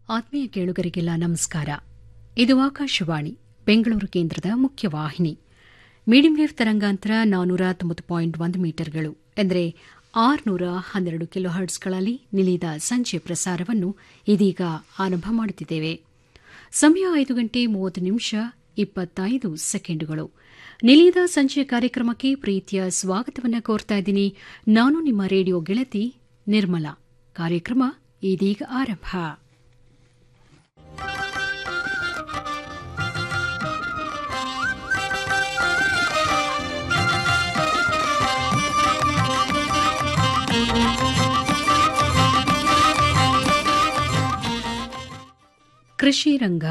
ಆತ್ಮೀಯ ಕೇಳುಗರಿಗೆಲ್ಲ ನಮಸ್ಕಾರ ಇದು ಆಕಾಶವಾಣಿ ಬೆಂಗಳೂರು ಕೇಂದ್ರದ ಮುಖ್ಯವಾಹಿನಿ ಮೀಡಿಯಂ ವೇವ್ ತರಂಗಾಂತರ ನಾನೂರ ತೊಂಬತ್ತು ಪಾಯಿಂಟ್ ಒಂದು ಮೀಟರ್ಗಳು ಎಂದರೆ ಆರುನೂರ ಹನ್ನೆರಡು ಕಿಲೋ ಹರ್ಟ್ಸ್ಗಳಲ್ಲಿ ನಿಲಿದ ಸಂಜೆ ಪ್ರಸಾರವನ್ನು ಇದೀಗ ಆರಂಭ ಮಾಡುತ್ತಿದ್ದೇವೆ ಸಮಯ ಐದು ಗಂಟೆ ಮೂವತ್ತು ನಿಮಿಷ ಇಪ್ಪತ್ತೈದು ಸೆಕೆಂಡುಗಳು ನಿಲಿದ ಸಂಜೆ ಕಾರ್ಯಕ್ರಮಕ್ಕೆ ಪ್ರೀತಿಯ ಸ್ವಾಗತವನ್ನು ಕೋರ್ತಾ ಇದ್ದೀನಿ ನಾನು ನಿಮ್ಮ ರೇಡಿಯೋ ಗೆಳತಿ ನಿರ್ಮಲಾ ಕಾರ್ಯಕ್ರಮ ಇದೀಗ ಆರಂಭ ಕೃಷಿ ರಂಗ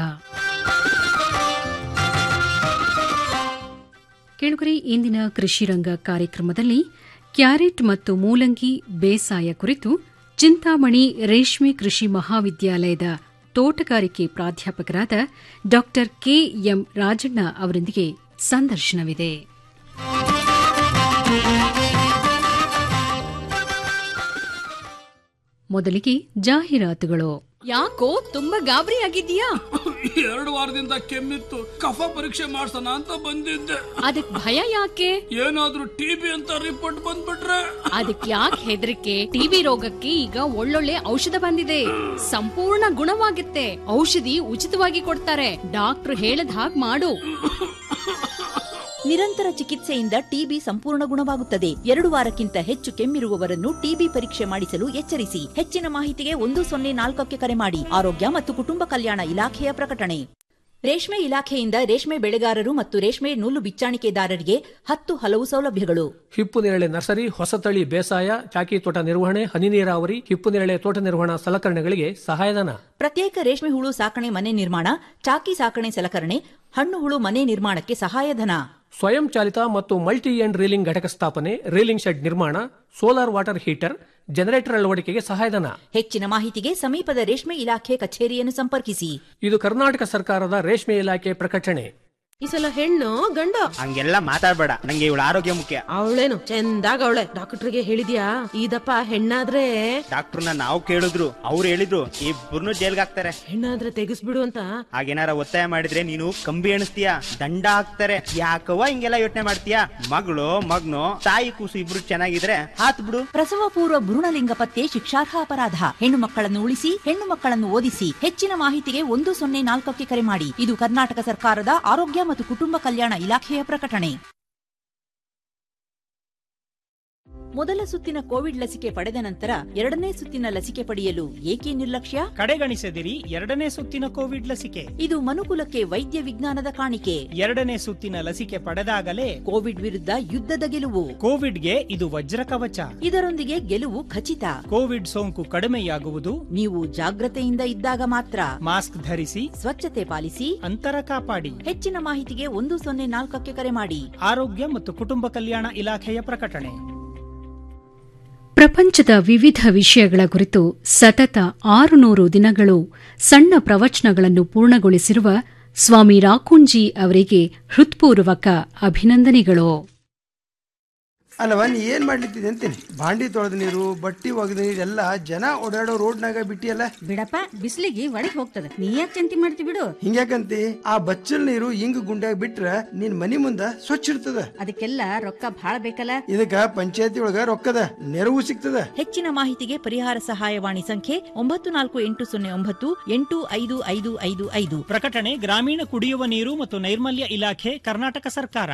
ಕೇಳುಗರಿ ಇಂದಿನ ಕೃಷಿ ರಂಗ ಕಾರ್ಯಕ್ರಮದಲ್ಲಿ ಕ್ಯಾರೆಟ್ ಮತ್ತು ಮೂಲಂಗಿ ಬೇಸಾಯ ಕುರಿತು ಚಿಂತಾಮಣಿ ರೇಷ್ಮೆ ಕೃಷಿ ಮಹಾವಿದ್ಯಾಲಯದ ತೋಟಗಾರಿಕೆ ಪ್ರಾಧ್ಯಾಪಕರಾದ ಡಾ ಕೆಎಂ ರಾಜಣ್ಣ ಅವರೊಂದಿಗೆ ಸಂದರ್ಶನವಿದೆ ಮೊದಲಿಗೆ ಜಾಹೀರಾತುಗಳು ಯಾಕೋ ತುಂಬಾ ಗಾಬರಿ ಆಗಿದ್ಯಾ ಎರಡು ವಾರದಿಂದ ಕೆಮ್ಮಿತ್ತು ಕಫ ಪರೀಕ್ಷೆ ಮಾಡ್ಸೋಣ ಅಂತ ಬಂದಿದ್ದೆ ಅದಕ್ ಭಯ ಯಾಕೆ ಏನಾದ್ರೂ ಟಿಬಿ ಅಂತ ರಿಪೋರ್ಟ್ ಬಂದ್ಬಿಟ್ರೆ ಅದಕ್ ಯಾಕೆ ಹೆದರಿಕೆ ಟಿಬಿ ರೋಗಕ್ಕೆ ಈಗ ಒಳ್ಳೊಳ್ಳೆ ಔಷಧ ಬಂದಿದೆ ಸಂಪೂರ್ಣ ಗುಣವಾಗುತ್ತೆ ಔಷಧಿ ಉಚಿತವಾಗಿ ಕೊಡ್ತಾರೆ ಡಾಕ್ಟ್ರು ಹೇಳದ್ ಹಾಗ್ ಮಾಡು ನಿರಂತರ ಚಿಕಿತ್ಸೆಯಿಂದ ಟಿಬಿ ಸಂಪೂರ್ಣ ಗುಣವಾಗುತ್ತದೆ ಎರಡು ವಾರಕ್ಕಿಂತ ಹೆಚ್ಚು ಕೆಮ್ಮಿರುವವರನ್ನು ಟಿಬಿ ಪರೀಕ್ಷೆ ಮಾಡಿಸಲು ಎಚ್ಚರಿಸಿ ಹೆಚ್ಚಿನ ಮಾಹಿತಿಗೆ ಒಂದು ಸೊನ್ನೆ ನಾಲ್ಕಕ್ಕೆ ಕರೆ ಮಾಡಿ ಆರೋಗ್ಯ ಮತ್ತು ಕುಟುಂಬ ಕಲ್ಯಾಣ ಇಲಾಖೆಯ ಪ್ರಕಟಣೆ ರೇಷ್ಮೆ ಇಲಾಖೆಯಿಂದ ರೇಷ್ಮೆ ಬೆಳೆಗಾರರು ಮತ್ತು ರೇಷ್ಮೆ ನೂಲು ಬಿಚ್ಚಾಣಿಕೆದಾರರಿಗೆ ಹತ್ತು ಹಲವು ಸೌಲಭ್ಯಗಳು ಹಿಪ್ಪು ನೇರಳೆ ನರ್ಸರಿ ಹೊಸತಳಿ ಬೇಸಾಯ ಚಾಕಿ ತೋಟ ನಿರ್ವಹಣೆ ಹನಿ ನೀರಾವರಿ ಹಿಪ್ಪು ನೇರಳೆ ತೋಟ ನಿರ್ವಹಣಾ ಸಲಕರಣೆಗಳಿಗೆ ಸಹಾಯಧನ ಪ್ರತ್ಯೇಕ ರೇಷ್ಮೆ ಹುಳು ಸಾಕಣೆ ಮನೆ ನಿರ್ಮಾಣ ಚಾಕಿ ಸಾಕಣೆ ಸಲಕರಣೆ ಹಣ್ಣು ಹುಳು ಮನೆ ನಿರ್ಮಾಣಕ್ಕೆ ಸಹಾಯಧನ ಸ್ವಯಂ ಚಾಲಿತ ಮತ್ತು ಮಲ್ಟಿ ಎಂಡ್ ರೀಲಿಂಗ್ ಘಟಕ ಸ್ಥಾಪನೆ ರೀಲಿಂಗ್ ಶೆಡ್ ನಿರ್ಮಾಣ ಸೋಲಾರ್ ವಾಟರ್ ಹೀಟರ್ ಜನರೇಟರ್ ಅಳವಡಿಕೆಗೆ ಸಹಾಯಧನ ಹೆಚ್ಚಿನ ಮಾಹಿತಿಗೆ ಸಮೀಪದ ರೇಷ್ಮೆ ಇಲಾಖೆ ಕಚೇರಿಯನ್ನು ಸಂಪರ್ಕಿಸಿ ಇದು ಕರ್ನಾಟಕ ಸರ್ಕಾರದ ರೇಷ್ಮೆ ಇಲಾಖೆ ಪ್ರಕಟಣೆ ಈ ಸಲ ಹೆಣ್ಣು ಗಂಡ ಹಂಗೆಲ್ಲ ಮಾತಾಡ್ಬೇಡ ನಂಗೆ ಇವಳ ಆರೋಗ್ಯ ಮುಖ್ಯ ಅವಳೇನು ಚಂದಾಗ ಅವಳೆ ಡಾಕ್ಟರ್ಗೆ ಹೇಳಿದ್ಯಾ ಇದಪ್ಪ ಹೆಣ್ಣಾದ್ರೆ ಡಾಕ್ಟರ್ನ ನಾವು ಕೇಳಿದ್ರು ಅವ್ರು ಹೇಳಿದ್ರು ಇಬ್ಬರನ್ನು ಜೈಲ್ಗೆ ಹಾಕ್ತಾರೆ ಹೆಣ್ಣಾದ್ರೆ ತೆಗಿಸ್ಬಿಡು ಅಂತ ಹಾಗೇನಾರ ಒತ್ತಾಯ ಮಾಡಿದ್ರೆ ನೀನು ಕಂಬಿ ಎಣಿಸ್ತೀಯ ದಂಡ ಹಾಕ್ತಾರೆ ಯಾಕವ್ವ ಹಿಂಗೆಲ್ಲ ಯೋಚನೆ ಮಾಡ್ತೀಯ ಮಗಳು ಮಗ್ನು ತಾಯಿ ಕೂಸು ಇಬ್ರು ಚೆನ್ನಾಗಿದ್ರೆ ಹಾತ್ ಬಿಡು ಪ್ರಸವ ಪೂರ್ವ ಭ್ರೂಣಲಿಂಗ ಪತ್ತೆ ಶಿಕ್ಷಾರ್ಹ ಅಪರಾಧ ಹೆಣ್ಣು ಮಕ್ಕಳನ್ನು ಉಳಿಸಿ ಹೆಣ್ಣು ಮಕ್ಕಳನ್ನು ಓದಿಸಿ ಹೆಚ್ಚಿನ ಮಾಹಿತಿಗೆ ಒಂದು ಸೊನ್ನೆ ನಾಲ್ಕಕ್ಕೆ ಕರೆ ಮಾಡಿ ಇದು ಕರ್ನಾಟಕ ಸರ್ಕಾರದ ಆರೋಗ್ಯ ಮತ್ತು ಕುಟುಂಬ ಕಲ್ಯಾಣ ಇಲಾಖೆಯ ಪ್ರಕಟಣೆ ಮೊದಲ ಸುತ್ತಿನ ಕೋವಿಡ್ ಲಸಿಕೆ ಪಡೆದ ನಂತರ ಎರಡನೇ ಸುತ್ತಿನ ಲಸಿಕೆ ಪಡೆಯಲು ಏಕೆ ನಿರ್ಲಕ್ಷ್ಯ ಕಡೆಗಣಿಸದಿರಿ ಎರಡನೇ ಸುತ್ತಿನ ಕೋವಿಡ್ ಲಸಿಕೆ ಇದು ಮನುಕುಲಕ್ಕೆ ವೈದ್ಯ ವಿಜ್ಞಾನದ ಕಾಣಿಕೆ ಎರಡನೇ ಸುತ್ತಿನ ಲಸಿಕೆ ಪಡೆದಾಗಲೇ ಕೋವಿಡ್ ವಿರುದ್ಧ ಯುದ್ಧದ ಗೆಲುವು ಕೋವಿಡ್ಗೆ ಇದು ವಜ್ರ ಕವಚ ಇದರೊಂದಿಗೆ ಗೆಲುವು ಖಚಿತ ಕೋವಿಡ್ ಸೋಂಕು ಕಡಿಮೆಯಾಗುವುದು ನೀವು ಜಾಗ್ರತೆಯಿಂದ ಇದ್ದಾಗ ಮಾತ್ರ ಮಾಸ್ಕ್ ಧರಿಸಿ ಸ್ವಚ್ಛತೆ ಪಾಲಿಸಿ ಅಂತರ ಕಾಪಾಡಿ ಹೆಚ್ಚಿನ ಮಾಹಿತಿಗೆ ಒಂದು ಸೊನ್ನೆ ನಾಲ್ಕಕ್ಕೆ ಕರೆ ಮಾಡಿ ಆರೋಗ್ಯ ಮತ್ತು ಕುಟುಂಬ ಕಲ್ಯಾಣ ಇಲಾಖೆಯ ಪ್ರಕಟಣೆ ಪ್ರಪಂಚದ ವಿವಿಧ ವಿಷಯಗಳ ಕುರಿತು ಸತತ ಆರುನೂರು ದಿನಗಳು ಸಣ್ಣ ಪ್ರವಚನಗಳನ್ನು ಪೂರ್ಣಗೊಳಿಸಿರುವ ಸ್ವಾಮಿ ರಾಕುಂಜಿ ಅವರಿಗೆ ಹೃತ್ಪೂರ್ವಕ ಅಭಿನಂದನೆಗಳು ಅಲ್ಲವ ನೀ ಏನ್ ಮಾಡ್ಲಿತ್ತಿದೆ ಅಂತೀನಿ ಬಾಂಡಿ ತೊಳೆದ ನೀರು ಬಟ್ಟಿ ಒಗೆದ ನೀರು ಎಲ್ಲ ಜನ ಓಡಾಡೋ ರೋಡ್ನಾಗ ಬಿಟ್ಟಿಯಲ್ಲ ಬಿಡಪ್ಪ ಬಿಸಿಲಿಗೆ ಒಳಗ್ ಹೋಗ್ತದ ನೀ ಯಾಕೆ ಚಿಂತೆ ಮಾಡ್ತಿ ಬಿಡು ಹಿಂಗ್ಯಾಕಂತಿ ಆ ಬಚ್ಚಲ್ ನೀರು ಹಿಂಗ್ ಗುಂಡ್ಯಾಗ ಬಿಟ್ರ ನಿನ್ ಮನಿ ಮುಂದ ಸ್ವಚ್ಛ ಇರ್ತದ ಅದಕ್ಕೆಲ್ಲ ರೊಕ್ಕ ಭಾಳ ಬೇಕಲ್ಲ ಇದಕ್ಕ ಪಂಚಾಯತಿ ಒಳಗ ರೊಕ್ಕದ ನೆರವು ಸಿಗ್ತದ ಹೆಚ್ಚಿನ ಮಾಹಿತಿಗೆ ಪರಿಹಾರ ಸಹಾಯವಾಣಿ ಸಂಖ್ಯೆ ಒಂಬತ್ತು ನಾಲ್ಕು ಎಂಟು ಸೊನ್ನೆ ಒಂಬತ್ತು ಎಂಟು ಐದು ಐದು ಐದು ಐದು ಪ್ರಕಟಣೆ ಗ್ರಾಮೀಣ ಕುಡಿಯುವ ನೀರು ಮತ್ತು ನೈರ್ಮಲ್ಯ ಇಲಾಖೆ ಕರ್ನಾಟಕ ಸರ್ಕಾರ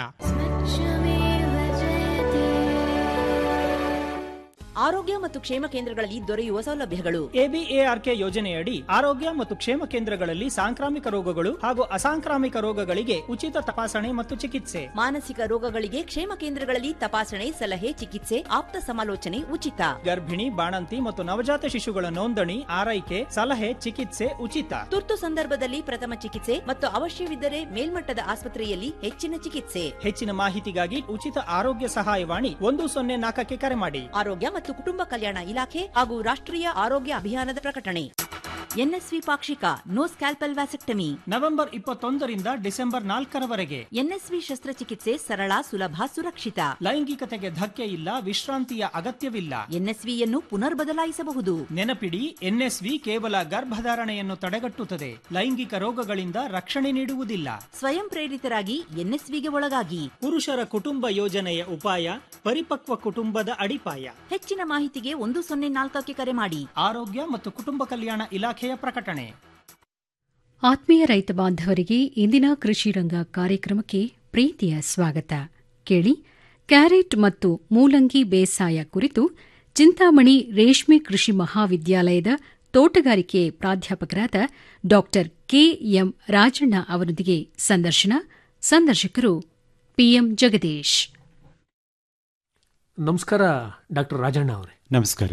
ಆರೋಗ್ಯ ಮತ್ತು ಕ್ಷೇಮ ಕೇಂದ್ರಗಳಲ್ಲಿ ದೊರೆಯುವ ಸೌಲಭ್ಯಗಳು ಎಬಿಎಆರ್ಕೆ ಯೋಜನೆಯಡಿ ಆರೋಗ್ಯ ಮತ್ತು ಕ್ಷೇಮ ಕೇಂದ್ರಗಳಲ್ಲಿ ಸಾಂಕ್ರಾಮಿಕ ರೋಗಗಳು ಹಾಗೂ ಅಸಾಂಕ್ರಾಮಿಕ ರೋಗಗಳಿಗೆ ಉಚಿತ ತಪಾಸಣೆ ಮತ್ತು ಚಿಕಿತ್ಸೆ ಮಾನಸಿಕ ರೋಗಗಳಿಗೆ ಕ್ಷೇಮ ಕೇಂದ್ರಗಳಲ್ಲಿ ತಪಾಸಣೆ ಸಲಹೆ ಚಿಕಿತ್ಸೆ ಆಪ್ತ ಸಮಾಲೋಚನೆ ಉಚಿತ ಗರ್ಭಿಣಿ ಬಾಣಂತಿ ಮತ್ತು ನವಜಾತ ಶಿಶುಗಳ ನೋಂದಣಿ ಆರೈಕೆ ಸಲಹೆ ಚಿಕಿತ್ಸೆ ಉಚಿತ ತುರ್ತು ಸಂದರ್ಭದಲ್ಲಿ ಪ್ರಥಮ ಚಿಕಿತ್ಸೆ ಮತ್ತು ಅವಶ್ಯವಿದ್ದರೆ ಮೇಲ್ಮಟ್ಟದ ಆಸ್ಪತ್ರೆಯಲ್ಲಿ ಹೆಚ್ಚಿನ ಚಿಕಿತ್ಸೆ ಹೆಚ್ಚಿನ ಮಾಹಿತಿಗಾಗಿ ಉಚಿತ ಆರೋಗ್ಯ ಸಹಾಯವಾಣಿ ಒಂದು ಸೊನ್ನೆ ನಾಲ್ಕಕ್ಕೆ ಕರೆ ಮಾಡಿ ಆರೋಗ್ಯ ಮತ್ತು ಕುಟುಂಬ ಕಲ್ಯಾಣ ಇಲಾಖೆ ಹಾಗೂ ರಾಷ್ಟ್ರೀಯ ಆರೋಗ್ಯ ಅಭಿಯಾನದ ಪ್ರಕಟಣೆ ಎನ್ಎಸ್ವಿ ಪಾಕ್ಷಿಕ ನೋ ಸ್ಕ್ಯಾಲ್ಪಲ್ ವ್ಯಾಸೆಕ್ಟಮಿ ನವೆಂಬರ್ ಇಪ್ಪತ್ತೊಂದರಿಂದ ಡಿಸೆಂಬರ್ ನಾಲ್ಕರವರೆಗೆ ಎನ್ಎಸ್ವಿ ಶಸ್ತ್ರಚಿಕಿತ್ಸೆ ಸರಳ ಸುಲಭ ಸುರಕ್ಷಿತ ಲೈಂಗಿಕತೆಗೆ ಧಕ್ಕೆ ಇಲ್ಲ ವಿಶ್ರಾಂತಿಯ ಅಗತ್ಯವಿಲ್ಲ ಎನ್ಎಸ್ವಿಯನ್ನು ಪುನರ್ ಬದಲಾಯಿಸಬಹುದು ನೆನಪಿಡಿ ಎನ್ಎಸ್ವಿ ಕೇವಲ ಗರ್ಭಧಾರಣೆಯನ್ನು ತಡೆಗಟ್ಟುತ್ತದೆ ಲೈಂಗಿಕ ರೋಗಗಳಿಂದ ರಕ್ಷಣೆ ನೀಡುವುದಿಲ್ಲ ಸ್ವಯಂ ಪ್ರೇರಿತರಾಗಿ ಎನ್ಎಸ್ವಿಗೆ ಒಳಗಾಗಿ ಪುರುಷರ ಕುಟುಂಬ ಯೋಜನೆಯ ಉಪಾಯ ಪರಿಪಕ್ವ ಕುಟುಂಬದ ಅಡಿಪಾಯ ಹೆಚ್ಚಿನ ಮಾಹಿತಿಗೆ ಒಂದು ಸೊನ್ನೆ ನಾಲ್ಕಕ್ಕೆ ಕರೆ ಮಾಡಿ ಆರೋಗ್ಯ ಮತ್ತು ಕುಟುಂಬ ಕಲ್ಯಾಣ ಇಲಾಖೆಯ ಪ್ರಕಟಣೆ ಆತ್ಮೀಯ ರೈತ ಬಾಂಧವರಿಗೆ ಇಂದಿನ ಕೃಷಿ ರಂಗ ಕಾರ್ಯಕ್ರಮಕ್ಕೆ ಪ್ರೀತಿಯ ಸ್ವಾಗತ ಕೇಳಿ ಕ್ಯಾರೆಟ್ ಮತ್ತು ಮೂಲಂಗಿ ಬೇಸಾಯ ಕುರಿತು ಚಿಂತಾಮಣಿ ರೇಷ್ಮೆ ಕೃಷಿ ಮಹಾವಿದ್ಯಾಲಯದ ತೋಟಗಾರಿಕೆ ಪ್ರಾಧ್ಯಾಪಕರಾದ ಡಾ ಕೆಎಂ ರಾಜಣ್ಣ ಅವರೊಂದಿಗೆ ಸಂದರ್ಶನ ಸಂದರ್ಶಕರು ಪಿಎಂ ಜಗದೀಶ್ ನಮಸ್ಕಾರ ಡಾಕ್ಟರ್ ರಾಜಣ್ಣ ಅವರೇ ನಮಸ್ಕಾರ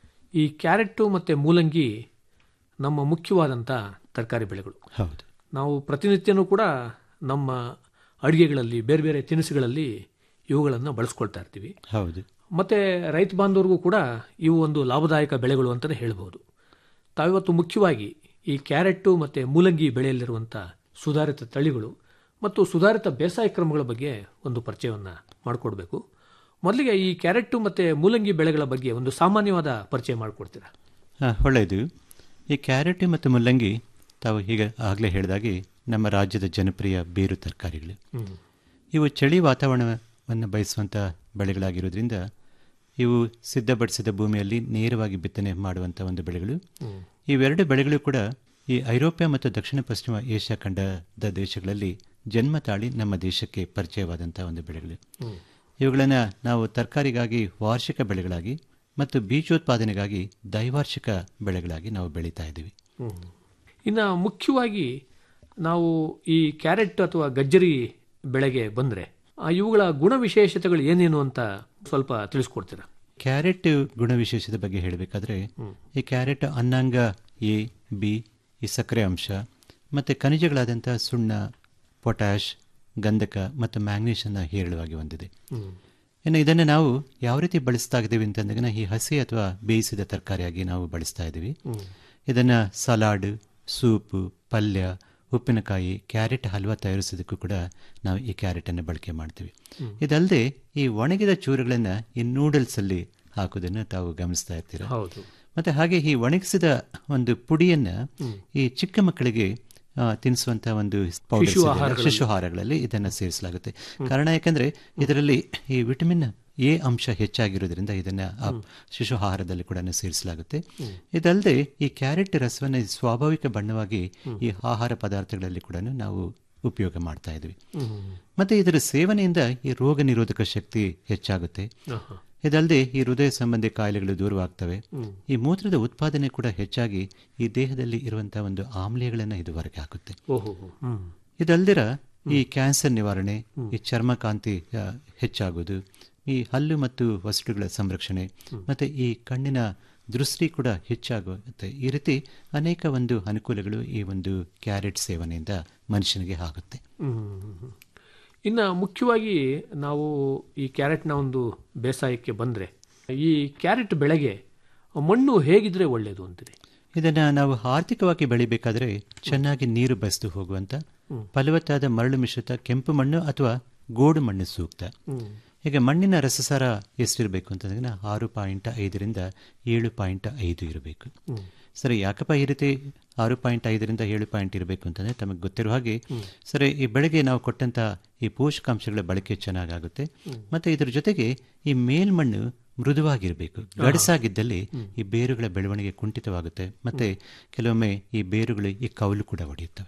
ಈ ಕ್ಯಾರೆಟ್ಟು ಮತ್ತು ಮೂಲಂಗಿ ನಮ್ಮ ಮುಖ್ಯವಾದಂಥ ತರಕಾರಿ ಬೆಳೆಗಳು ಹೌದು ನಾವು ಪ್ರತಿನಿತ್ಯನೂ ಕೂಡ ನಮ್ಮ ಅಡುಗೆಗಳಲ್ಲಿ ಬೇರೆ ಬೇರೆ ತಿನಿಸುಗಳಲ್ಲಿ ಇವುಗಳನ್ನು ಬಳಸ್ಕೊಳ್ತಾ ಇರ್ತೀವಿ ಹೌದು ಮತ್ತು ರೈತ ಬಾಂಧವರಿಗೂ ಕೂಡ ಇವು ಒಂದು ಲಾಭದಾಯಕ ಬೆಳೆಗಳು ಅಂತಲೇ ಹೇಳ್ಬೋದು ತಾವಿವತ್ತು ಮುಖ್ಯವಾಗಿ ಈ ಕ್ಯಾರೆಟ್ಟು ಮತ್ತು ಮೂಲಂಗಿ ಬೆಳೆಯಲ್ಲಿರುವಂಥ ಸುಧಾರಿತ ತಳಿಗಳು ಮತ್ತು ಸುಧಾರಿತ ಬೇಸಾಯ ಕ್ರಮಗಳ ಬಗ್ಗೆ ಒಂದು ಪರಿಚಯವನ್ನು ಮಾಡಿಕೊಡ್ಬೇಕು ಮೊದಲಿಗೆ ಈ ಕ್ಯಾರೆಟ್ಟು ಮತ್ತು ಮೂಲಂಗಿ ಬೆಳೆಗಳ ಬಗ್ಗೆ ಒಂದು ಸಾಮಾನ್ಯವಾದ ಪರಿಚಯ ಮಾಡಿಕೊಡ್ತೀರಾ ಹಾಂ ಒಳ್ಳೆಯದು ಈ ಕ್ಯಾರೆಟ್ ಮತ್ತು ಮುಲ್ಲಂಗಿ ತಾವು ಹೀಗೆ ಆಗಲೇ ಹೇಳಿದಾಗೆ ನಮ್ಮ ರಾಜ್ಯದ ಜನಪ್ರಿಯ ಬೇರು ತರಕಾರಿಗಳು ಹ್ಮ್. ಇವು ಚಳಿ ವಾತಾವರಣವನ್ನು ಬಯಸುವಂಥ ಬೆಳೆಗಳಾಗಿರೋದ್ರಿಂದ ಇವು ಸಿದ್ಧಪಡಿಸಿದ ಭೂಮಿಯಲ್ಲಿ ನೇರವಾಗಿ ಬಿತ್ತನೆ ಮಾಡುವಂಥ ಒಂದು ಬೆಳೆಗಳು ಹ್ಮ್. ಇವೆರಡು ಬೆಳೆಗಳು ಕೂಡ ಈ ಐರೋಪ್ಯ ಮತ್ತು ದಕ್ಷಿಣ ಪಶ್ಚಿಮ ಏಷ್ಯಾ ಖಂಡದ ದೇಶಗಳಲ್ಲಿ ಜನ್ಮ ತಾಳಿ ನಮ್ಮ ದೇಶಕ್ಕೆ ಪರಿಚಯವಾದಂಥ ಒಂದು ಬೆಳೆಗಳು ಹ್ಮ್. ಇವುಗಳನ್ನು ನಾವು ತರಕಾರಿಗಾಗಿ ವಾರ್ಷಿಕ ಬೆಳೆಗಳಾಗಿ ಮತ್ತು ಬೀಜೋತ್ಪಾದನೆಗಾಗಿ ದೈವಾರ್ಷಿಕ ಬೆಳೆಗಳಾಗಿ ನಾವು ಬೆಳೀತಾ ಇದ್ದೀವಿ ಹ್ಮ್. ಇನ್ನು ಮುಖ್ಯವಾಗಿ ನಾವು ಈ ಕ್ಯಾರೆಟ್ ಅಥವಾ ಗಜ್ಜರಿ ಬೆಳೆಗೆ ಬಂದರೆ ಇವುಗಳ ಗುಣವಿಶೇಷತೆಗಳು ಏನೇನು ಅಂತ ಸ್ವಲ್ಪ ತಿಳಿಸ್ಕೊಡ್ತೀರಾ ಕ್ಯಾರೆಟ್ ಗುಣವಿಶೇಷದ ಬಗ್ಗೆ ಹೇಳಬೇಕಾದ್ರೆ ಈ ಕ್ಯಾರೆಟ್ ಅನ್ನಾಂಗ ಎ ಬಿ ಈ ಸಕ್ಕರೆ ಅಂಶ ಮತ್ತು ಖನಿಜಗಳಾದಂಥ ಸುಣ್ಣ ಪೊಟ್ಯಾಷ್ ಗಂಧಕ ಮತ್ತು ಮ್ಯಾಂಗ್ನೀಷನ್ನ ಹೇರಳವಾಗಿ ಹೊಂದಿದೆ ಇನ್ನು ಇದನ್ನು ನಾವು ಯಾವ ರೀತಿ ಬಳಸ್ತಾ ಇದ್ದೀವಿ ಅಂತಂದಾಗ ಈ ಹಸಿ ಅಥವಾ ಬೇಯಿಸಿದ ತರಕಾರಿಯಾಗಿ ನಾವು ಬಳಸ್ತಾ ಇದ್ದೀವಿ ಇದನ್ನು ಸಲಾಡ್ ಸೂಪು ಪಲ್ಯ ಉಪ್ಪಿನಕಾಯಿ ಕ್ಯಾರೆಟ್ ಹಲ್ವಾ ತಯಾರಿಸೋದಕ್ಕೂ ಕೂಡ ನಾವು ಈ ಕ್ಯಾರೆಟನ್ನು ಬಳಕೆ ಮಾಡ್ತೀವಿ ಇದಲ್ಲದೆ ಈ ಒಣಗಿದ ಚೂರುಗಳನ್ನು ಈ ನೂಡಲ್ಸಲ್ಲಿ ಹಾಕೋದನ್ನು ತಾವು ಗಮನಿಸ್ತಾ ಇರ್ತೀರ ಹೌದು ಮತ್ತು ಹಾಗೆ ಈ ಒಣಗಿಸಿದ ಒಂದು ಪುಡಿಯನ್ನು ಈ ಚಿಕ್ಕ ಮಕ್ಕಳಿಗೆ ಆ, ತಿನ್ನಿಸುವಂಥ ಒಂದು powders ಶಿಶು ಇದೆಯಲ್ಲ, ಆಹಾರಗಳಲ್ಲಿ. ಶಿಶು ಆಹಾರಗಳಲ್ಲಿ ಇದನ್ನು ಸೇರಿಸಲಾಗುತ್ತೆ ಕಾರಣ ಯಾಕಂದರೆ ಇದರಲ್ಲಿ ಈ ವಿಟಮಿನ್ ಎ ಅಂಶ ಹೆಚ್ಚಾಗಿರೋದ್ರಿಂದ ಇದನ್ನು ಆ ಶಿಶು ಆಹಾರದಲ್ಲಿ ಕೂಡ ಸೇರಿಸಲಾಗುತ್ತೆ ಇದಲ್ಲದೆ ಈ ಕ್ಯಾರೆಟ್ ರಸವನ್ನು ಸ್ವಾಭಾವಿಕ ಬಣ್ಣವಾಗಿ ಈ ಆಹಾರ ಪದಾರ್ಥಗಳಲ್ಲಿ ಕೂಡ ನಾವು ಉಪಯೋಗ ಮಾಡ್ತಾ ಇದ್ವಿ ಮತ್ತೆ ಇದರ ಸೇವನೆಯಿಂದ ಈ ರೋಗ ನಿರೋಧಕ ಶಕ್ತಿ ಹೆಚ್ಚಾಗುತ್ತೆ ಆಹಾ. ಇದಲ್ಲದೆ ಈ ಹೃದಯ ಸಂಬಂಧಿ ಕಾಯಿಲೆಗಳು ದೂರವಾಗ್ತವೆ ಹ್ಮ್. ಈ ಮೂತ್ರದ ಉತ್ಪಾದನೆ ಕೂಡ ಹೆಚ್ಚಾಗಿ ಈ ದೇಹದಲ್ಲಿ ಇರುವಂತಹ ಒಂದು ಆಮ್ಲೀಯಗಳನ್ನು ಇದು ಹೊರಗೆ ಹಾಕುತ್ತೆ ಓಹೋ ಹ್ಮ್ ಇದಲ್ದಿರ ಈ ಕ್ಯಾನ್ಸರ್ ನಿವಾರಣೆ ಈ ಚರ್ಮಕಾಂತಿ ಆ, ಹೆಚ್ಚಾಗೋದು ಈ ಹಲ್ಲು ಮತ್ತು ವಸಟುಗಳ ಸಂರಕ್ಷಣೆ ಮತ್ತು ಈ ಕಣ್ಣಿನ ದೃಷ್ಟಿ ಕೂಡ ಹೆಚ್ಚಾಗುತ್ತೆ ಈ ರೀತಿ ಅನೇಕ ಒಂದು ಅನುಕೂಲಗಳು ಈ ಒಂದು ಕ್ಯಾರೆಟ್ ಸೇವನೆಯಿಂದ ಮನುಷ್ಯನಿಗೆ ಆಗುತ್ತೆ ಹ್ಮ್. ಇನ್ನು ಮುಖ್ಯವಾಗಿ ನಾವು ಈ ಕ್ಯಾರೆಟ್ನ ಒಂದು ಬೇಸಾಯಕ್ಕೆ ಬಂದರೆ ಈ ಕ್ಯಾರೆಟ್ ಬೆಳೆಗೆ ಮಣ್ಣು ಹೇಗಿದ್ರೆ ಒಳ್ಳೆಯದು ಅಂತೀರಿ ಇದನ್ನು ನಾವು ಆರ್ಥಿಕವಾಗಿ ಬೆಳಿಬೇಕಾದ್ರೆ ಚೆನ್ನಾಗಿ ನೀರು ಬಸಿದು ಹೋಗುವಂಥ ಫಲವತ್ತಾದ ಮರಳು ಮಿಶ್ರಿತ ಕೆಂಪು ಮಣ್ಣು ಅಥವಾ ಗೋಡು ಮಣ್ಣು ಸೂಕ್ತ ಹ್ಮ್. ಈಗ ಮಣ್ಣಿನ ರಸಸಾರ ಎಷ್ಟಿರಬೇಕು ಅಂತಂದ್ರೆ ಆರು ಪಾಯಿಂಟ್ ಐದರಿಂದ ಏಳು ಪಾಯಿಂಟ್ ಐದು ಇರಬೇಕು ಸರಿ ಯಾಕಪ್ಪ ಈ ರೀತಿ ಆರು ಪಾಯಿಂಟ್ ಐದರಿಂದ ಏಳು ಪಾಯಿಂಟ್ ಇರಬೇಕು ಅಂತಂದರೆ ತಮಗೆ ಗೊತ್ತಿರೋ ಹಾಗೆ ಸರಿ ಈ ಬೆಳೆಗೆ ನಾವು ಕೊಟ್ಟಂಥ ಈ ಪೋಷಕಾಂಶಗಳ ಬಳಕೆ ಚೆನ್ನಾಗಾಗುತ್ತೆ ಮತ್ತು ಇದ್ರ ಜೊತೆಗೆ ಈ ಮೇಲ್ಮಣ್ಣು ಮೃದುವಾಗಿರಬೇಕು ಗಡಸಾಗಿದ್ದಲ್ಲಿ ಈ ಬೇರುಗಳ ಬೆಳವಣಿಗೆ ಕುಂಠಿತವಾಗುತ್ತೆ ಮತ್ತು ಕೆಲವೊಮ್ಮೆ ಈ ಬೇರುಗಳು ಈ ಕೌಲು ಕೂಡ ಹೊಡೆಯುತ್ತವೆ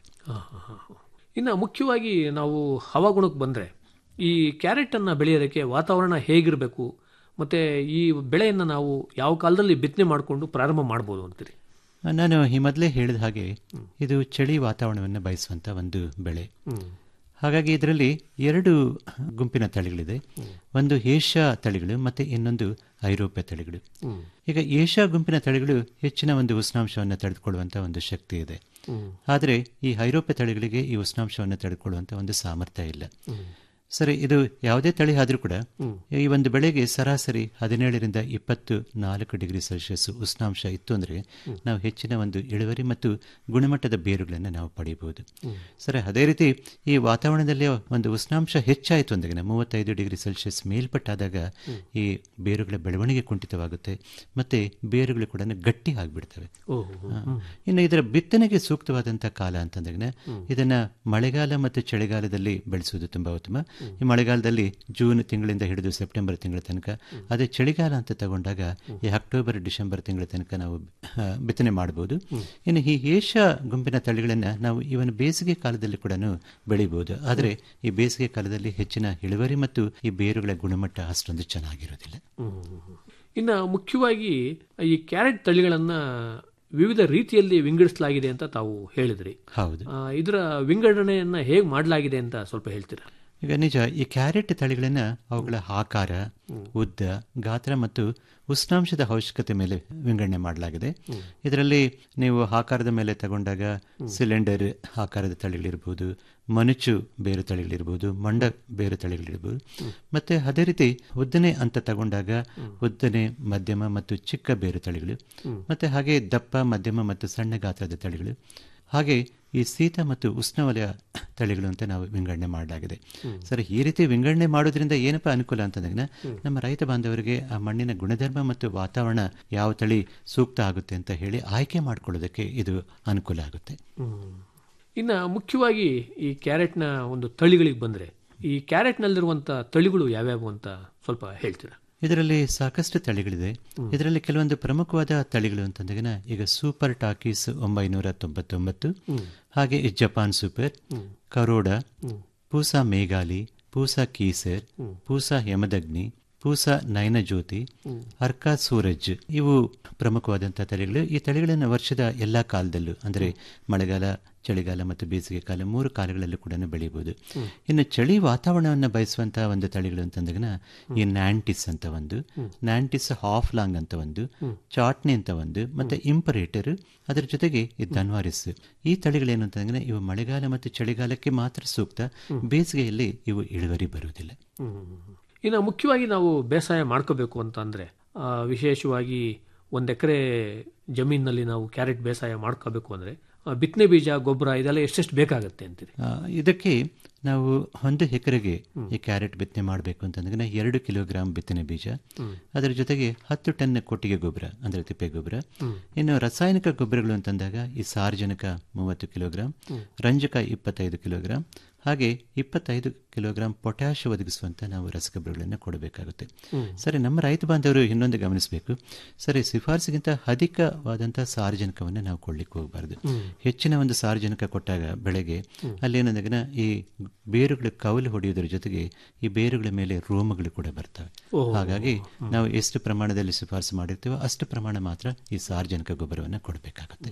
ಇನ್ನು ಮುಖ್ಯವಾಗಿ ನಾವು ಹವಾಗುಣಕ್ಕೆ ಬಂದರೆ ಈ ಕ್ಯಾರೆಟನ್ನು ಬೆಳೆಯೋದಕ್ಕೆ ವಾತಾವರಣ ಹೇಗಿರಬೇಕು ಮತ್ತು ಈ ಬೆಳೆಯನ್ನು ನಾವು ಯಾವ ಕಾಲದಲ್ಲಿ ಬಿತ್ತನೆ ಮಾಡಿಕೊಂಡು ಪ್ರಾರಂಭ ಮಾಡ್ಬೋದು ಅಂತೀರಿ ನಾನು ಈ ಮೊದಲೇ ಹೇಳಿದ ಹಾಗೆ ಇದು ಚಳಿ ವಾತಾವರಣವನ್ನು ಬಯಸುವಂಥ ಒಂದು ಬೆಳೆ ಹಾಗಾಗಿ ಇದರಲ್ಲಿ ಎರಡು ಗುಂಪಿನ ತಳಿಗಳಿದೆ ಒಂದು ಏಷ್ಯಾ ತಳಿಗಳು ಮತ್ತು ಇನ್ನೊಂದು ಐರೋಪ್ಯ ತಳಿಗಳು ಈಗ ಏಷ್ಯಾ ಗುಂಪಿನ ತಳಿಗಳು ಹೆಚ್ಚಿನ ಒಂದು ಉಷ್ಣಾಂಶವನ್ನು ತಡೆದುಕೊಳ್ಳುವಂಥ ಒಂದು ಶಕ್ತಿ ಇದೆ ಆದರೆ ಈ ಐರೋಪ್ಯ ತಳಿಗಳಿಗೆ ಈ ಉಷ್ಣಾಂಶವನ್ನು ತಡೆದುಕೊಳ್ಳುವಂಥ ಒಂದು ಸಾಮರ್ಥ್ಯ ಇಲ್ಲ ಸರಿ ಇದು ಯಾವುದೇ ತಳಿ ಆದರೂ ಕೂಡ ಈ ಒಂದು ಬೆಳೆಗೆ ಸರಾಸರಿ ಹದಿನೇಳರಿಂದ ಇಪ್ಪತ್ತು ನಾಲ್ಕು ಡಿಗ್ರಿ ಸೆಲ್ಸಿಯಸ್ ಉಷ್ಣಾಂಶ ಇತ್ತು ಅಂದರೆ ನಾವು ಹೆಚ್ಚಿನ ಒಂದು ಇಳುವರಿ ಮತ್ತು ಗುಣಮಟ್ಟದ ಬೇರುಗಳನ್ನು ನಾವು ಪಡೆಯಬಹುದು ಸರಿ ಅದೇ ರೀತಿ ಈ ವಾತಾವರಣದಲ್ಲಿ ಒಂದು ಉಷ್ಣಾಂಶ ಹೆಚ್ಚಾಯಿತು ಅಂದಾಗ ಮೂವತ್ತೈದು ಡಿಗ್ರಿ ಸೆಲ್ಸಿಯಸ್ ಮೇಲ್ಪಟ್ಟಾದಾಗ ಈ ಬೇರುಗಳ ಬೆಳವಣಿಗೆ ಕುಂಠಿತವಾಗುತ್ತೆ ಮತ್ತೆ ಬೇರುಗಳು ಕೂಡ ಗಟ್ಟಿ ಆಗಿಬಿಡ್ತವೆ ಇನ್ನು ಇದರ ಬಿತ್ತನೆಗೆ ಸೂಕ್ತವಾದಂಥ ಕಾಲ ಅಂತಂದಾಗ ಇದನ್ನ ಮಳೆಗಾಲ ಮತ್ತು ಚಳಿಗಾಲದಲ್ಲಿ ಬೆಳೆಸುವುದು ತುಂಬಾ ಉತ್ತಮ ಈ ಮಳೆಗಾಲದಲ್ಲಿ ಜೂನ್ ತಿಂಗಳಿಂದ ಹಿಡಿದು ಸೆಪ್ಟೆಂಬರ್ ತಿಂಗಳ ತನಕ ಅದೇ ಚಳಿಗಾಲ ಅಂತ ತಗೊಂಡಾಗ ಈ ಅಕ್ಟೋಬರ್ ಡಿಸೆಂಬರ್ ತಿಂಗಳ ತನಕ ನಾವು ಆ, ಬಿತ್ತನೆ ಮಾಡಬಹುದು ಇನ್ನು ಈ ಏಷ್ಯಾ ಗುಂಪಿನ ತಳಿಗಳನ್ನು ನಾವು ಇವನ್ ಬೇಸಿಗೆ ಕಾಲದಲ್ಲಿ ಕೂಡ ಬೆಳಿಬಹುದು ಆದರೆ ಈ ಬೇಸಿಗೆ ಕಾಲದಲ್ಲಿ ಹೆಚ್ಚಿನ ಇಳುವರಿ ಮತ್ತು ಈ ಬೇರುಗಳ ಗುಣಮಟ್ಟ ಅಷ್ಟೊಂದು ಚೆನ್ನಾಗಿರೋದಿಲ್ಲ ಇನ್ನು ಮುಖ್ಯವಾಗಿ ಈ ಕ್ಯಾರೆಟ್ ತಳಿಗಳನ್ನ ವಿವಿಧ ರೀತಿಯಲ್ಲಿ ವಿಂಗಡಿಸಲಾಗಿದೆ ಅಂತ ತಾವು ಹೇಳಿದ್ರಿ ಹೌದು ಆ, ಇದರ ವಿಂಗಡಣೆಯನ್ನ ಹೇಗೆ ಮಾಡಲಾಗಿದೆ ಅಂತ ಸ್ವಲ್ಪ ಹೇಳ್ತೀರಾ ಈಗ ನಿಜ ಈ ಕ್ಯಾರೆಟ್ ತಳಿಗಳನ್ನ ಅವುಗಳ ಆಕಾರ ಉದ್ದ ಗಾತ್ರ ಮತ್ತು ಉಷ್ಣಾಂಶದ ಅವಶ್ಯಕತೆ ಮೇಲೆ ವಿಂಗಡಣೆ ಮಾಡಲಾಗಿದೆ ಇದರಲ್ಲಿ ನೀವು ಆಕಾರದ ಮೇಲೆ ತಗೊಂಡಾಗ ಸಿಲಿಂಡರ್ ಆಕಾರದ ತಳಿಗಳಿರ್ಬೋದು ಮನುಚು ಬೇರು ತಳಿಗಳಿರ್ಬೋದು ಮಂಡ ಬೇರು ತಳಿಗಳಿರ್ಬೋದು ಮತ್ತೆ ಅದೇ ರೀತಿ ಉದ್ದನೆ ಅಂತ ತಗೊಂಡಾಗ ಉದ್ದನೆ ಮಧ್ಯಮ ಮತ್ತು ಚಿಕ್ಕ ಬೇರು ತಳಿಗಳು ಮತ್ತೆ ಹಾಗೆ ದಪ್ಪ ಮಧ್ಯಮ ಮತ್ತು ಸಣ್ಣ ಗಾತ್ರದ ತಳಿಗಳು ಹಾಗೆ ಈ ಶೀತ ಮತ್ತು ಉಷ್ಣವಲಯ ತಳಿಗಳು ಅಂತ ನಾವು ವಿಂಗಡಣೆ ಮಾಡಲಾಗಿದೆ ಸರಿ ಈ ರೀತಿ ವಿಂಗಡಣೆ ಮಾಡೋದ್ರಿಂದ ಏನಪ್ಪ ಅನುಕೂಲ ಅಂತಂದಾಗ ನಮ್ಮ ರೈತ ಬಾಂಧವರಿಗೆ ಆ ಮಣ್ಣಿನ ಗುಣಧರ್ಮ ಮತ್ತು ವಾತಾವರಣ ಯಾವ ತಳಿ ಸೂಕ್ತ ಆಗುತ್ತೆ ಅಂತ ಹೇಳಿ ಆಯ್ಕೆ ಮಾಡ್ಕೊಳ್ಳೋದಕ್ಕೆ ಇದು ಅನುಕೂಲ ಆಗುತ್ತೆ ಇನ್ನು ಮುಖ್ಯವಾಗಿ ಈ ಕ್ಯಾರೆಟ್ನ ಒಂದು ತಳಿಗಳಿಗೆ ಬಂದರೆ ಈ ಕ್ಯಾರೆಟ್ನಲ್ಲಿರುವಂಥ ತಳಿಗಳು ಯಾವ್ಯಾವು ಅಂತ ಸ್ವಲ್ಪ ಹೇಳ್ತೀರಾ ಇದರಲ್ಲಿ ಸಾಕಷ್ಟು ತಳಿಗಳಿದೆ ಇದರಲ್ಲಿ ಕೆಲವೊಂದು ಪ್ರಮುಖವಾದ ತಳಿಗಳು ಅಂತಂದಾಗ ಈಗ ಸೂಪರ್ ಟಾಕೀಸ್ ಒಂಬೈನೂರ ತೊಂಬತ್ತೊಂಬತ್ತು ಹಾಗೆ ಈ ಜಪಾನ್ ಸೂಪರ್ ಕರೋಡ ಪೂಸಾ ಮೇಘಾಲಿ ಪೂಸಾ ಕೀಸರ್ ಪೂಸಾ ಯಮದಗ್ನಿ ಪೂಸಾ ನಯನಜ್ಯೋತಿ ಅರ್ಕಾ ಸೂರಜ್ ಇವು ಪ್ರಮುಖವಾದಂತಹ ತಳಿಗಳು ಈ ತಳಿಗಳನ್ನು ವರ್ಷದ ಎಲ್ಲಾ ಕಾಲದಲ್ಲೂ ಅಂದರೆ ಮಳೆಗಾಲ ಚಳಿಗಾಲ ಮತ್ತು ಬೇಸಿಗೆ ಕಾಲ ಮೂರು ಕಾಲಗಳಲ್ಲೂ ಕೂಡ ಬೆಳೆಯಬಹುದು ಇನ್ನು ಚಳಿ ವಾತಾವರಣವನ್ನು ಬಯಸುವಂತಹ ಒಂದು ತಳಿಗಳು ಅಂತಂದಾಗ ಈ ನ್ಯಾಂಟಿಸ್ ಅಂತ ಒಂದು ನ್ಯಾಂಟಿಸ್ ಹಾಫ್ ಲಾಂಗ್ ಅಂತ ಒಂದು ಚಾಟ್ನಿ ಅಂತ ಒಂದು ಮತ್ತೆ ಇಂಪರೇಟರ್ ಅದರ ಜೊತೆಗೆ ಈ ಧನ್ವಾರಿಸ್ ಈ ತಳಿಗಳೇನು ಅಂತಂದ್ರೆ ಇವು ಮಳೆಗಾಲ ಮತ್ತು ಚಳಿಗಾಲಕ್ಕೆ ಮಾತ್ರ ಸೂಕ್ತ ಬೇಸಿಗೆಯಲ್ಲಿ ಇವು ಇಳುವರಿ ಬರುವುದಿಲ್ಲ ಇನ್ನು ಮುಖ್ಯವಾಗಿ ನಾವು ಬೇಸಾಯ ಮಾಡ್ಕೋಬೇಕು ಅಂತ ಅಂದರೆ ವಿಶೇಷವಾಗಿ ಒಂದು ಎಕರೆ ಜಮೀನಿನಲ್ಲಿ ನಾವು ಕ್ಯಾರೆಟ್ ಬೇಸಾಯ ಮಾಡ್ಕೋಬೇಕು ಅಂದರೆ ಬಿತ್ತನೆ ಬೀಜ ಗೊಬ್ಬರ ಇದೆಲ್ಲ ಎಷ್ಟೆಷ್ಟು ಬೇಕಾಗುತ್ತೆ ಅಂತೀರಿ ಆ, ಇದಕ್ಕೆ ನಾವು ಒಂದು ಎಕರೆಗೆ ಈ ಕ್ಯಾರೆಟ್ ಬಿತ್ತನೆ ಮಾಡಬೇಕು ಅಂತಂದ್ರೆ ಎರಡು ಕಿಲೋಗ್ರಾಂ ಬಿತ್ತನೆ ಬೀಜ ಅದರ ಜೊತೆಗೆ ಹತ್ತು ಟನ್ ಕೊಟ್ಟಿಗೆ ಗೊಬ್ಬರ ಅಂದ್ರೆ ತಿಪ್ಪೆ ಗೊಬ್ಬರ ಇನ್ನು ರಾಸಾಯನಿಕ ಗೊಬ್ಬರಗಳು ಅಂತಂದಾಗ ಈ ಸಾರ್ವಜನಿಕ ಮೂವತ್ತು ಕಿಲೋಗ್ರಾಂ ರಂಜಕ ಇಪ್ಪತ್ತೈದು ಕಿಲೋಗ್ರಾಂ ಹಾಗೆ ಇಪ್ಪತ್ತೈದು ಕಿಲೋಗ್ರಾಂ ಪೊಟ್ಯಾಶ್ ಒದಗಿಸುವಂತ ನಾವು ರಸಗೊಬ್ಬರಗಳನ್ನು ಕೊಡಬೇಕಾಗುತ್ತೆ ಸರಿ ನಮ್ಮ ರೈತ ಬಾಂಧವರು ಇನ್ನೊಂದು ಗಮನಿಸಬೇಕು ಸರಿ ಶಿಫಾರಸಿಗಿಂತ ಅಧಿಕವಾದಂತಹ ಸಾರ್ವಜನಿಕವನ್ನು ನಾವು ಕೊಡ್ಲಿಕ್ಕೆ ಹೋಗಬಾರ್ದು ಹೆಚ್ಚಿನ ಒಂದು ಸಾರ್ವಜನಿಕ ಕೊಟ್ಟಾಗ ಬೆಳೆಗೆ ಅಲ್ಲೇನಂದಾಗ ಈ ಬೇರುಗಳ ಕವಲು ಹೊಡೆಯೋದ್ರ ಜೊತೆಗೆ ಈ ಬೇರುಗಳ ಮೇಲೆ ರೋಮಗಳು ಕೂಡ ಬರ್ತವೆ ಹಾಗಾಗಿ ನಾವು ಎಷ್ಟು ಪ್ರಮಾಣದಲ್ಲಿ ಶಿಫಾರಸು ಮಾಡಿರ್ತೀವೋ ಅಷ್ಟು ಪ್ರಮಾಣ ಮಾತ್ರ ಈ ಸಾರ್ವಜನಿಕ ಗೊಬ್ಬರವನ್ನು ಕೊಡಬೇಕಾಗುತ್ತೆ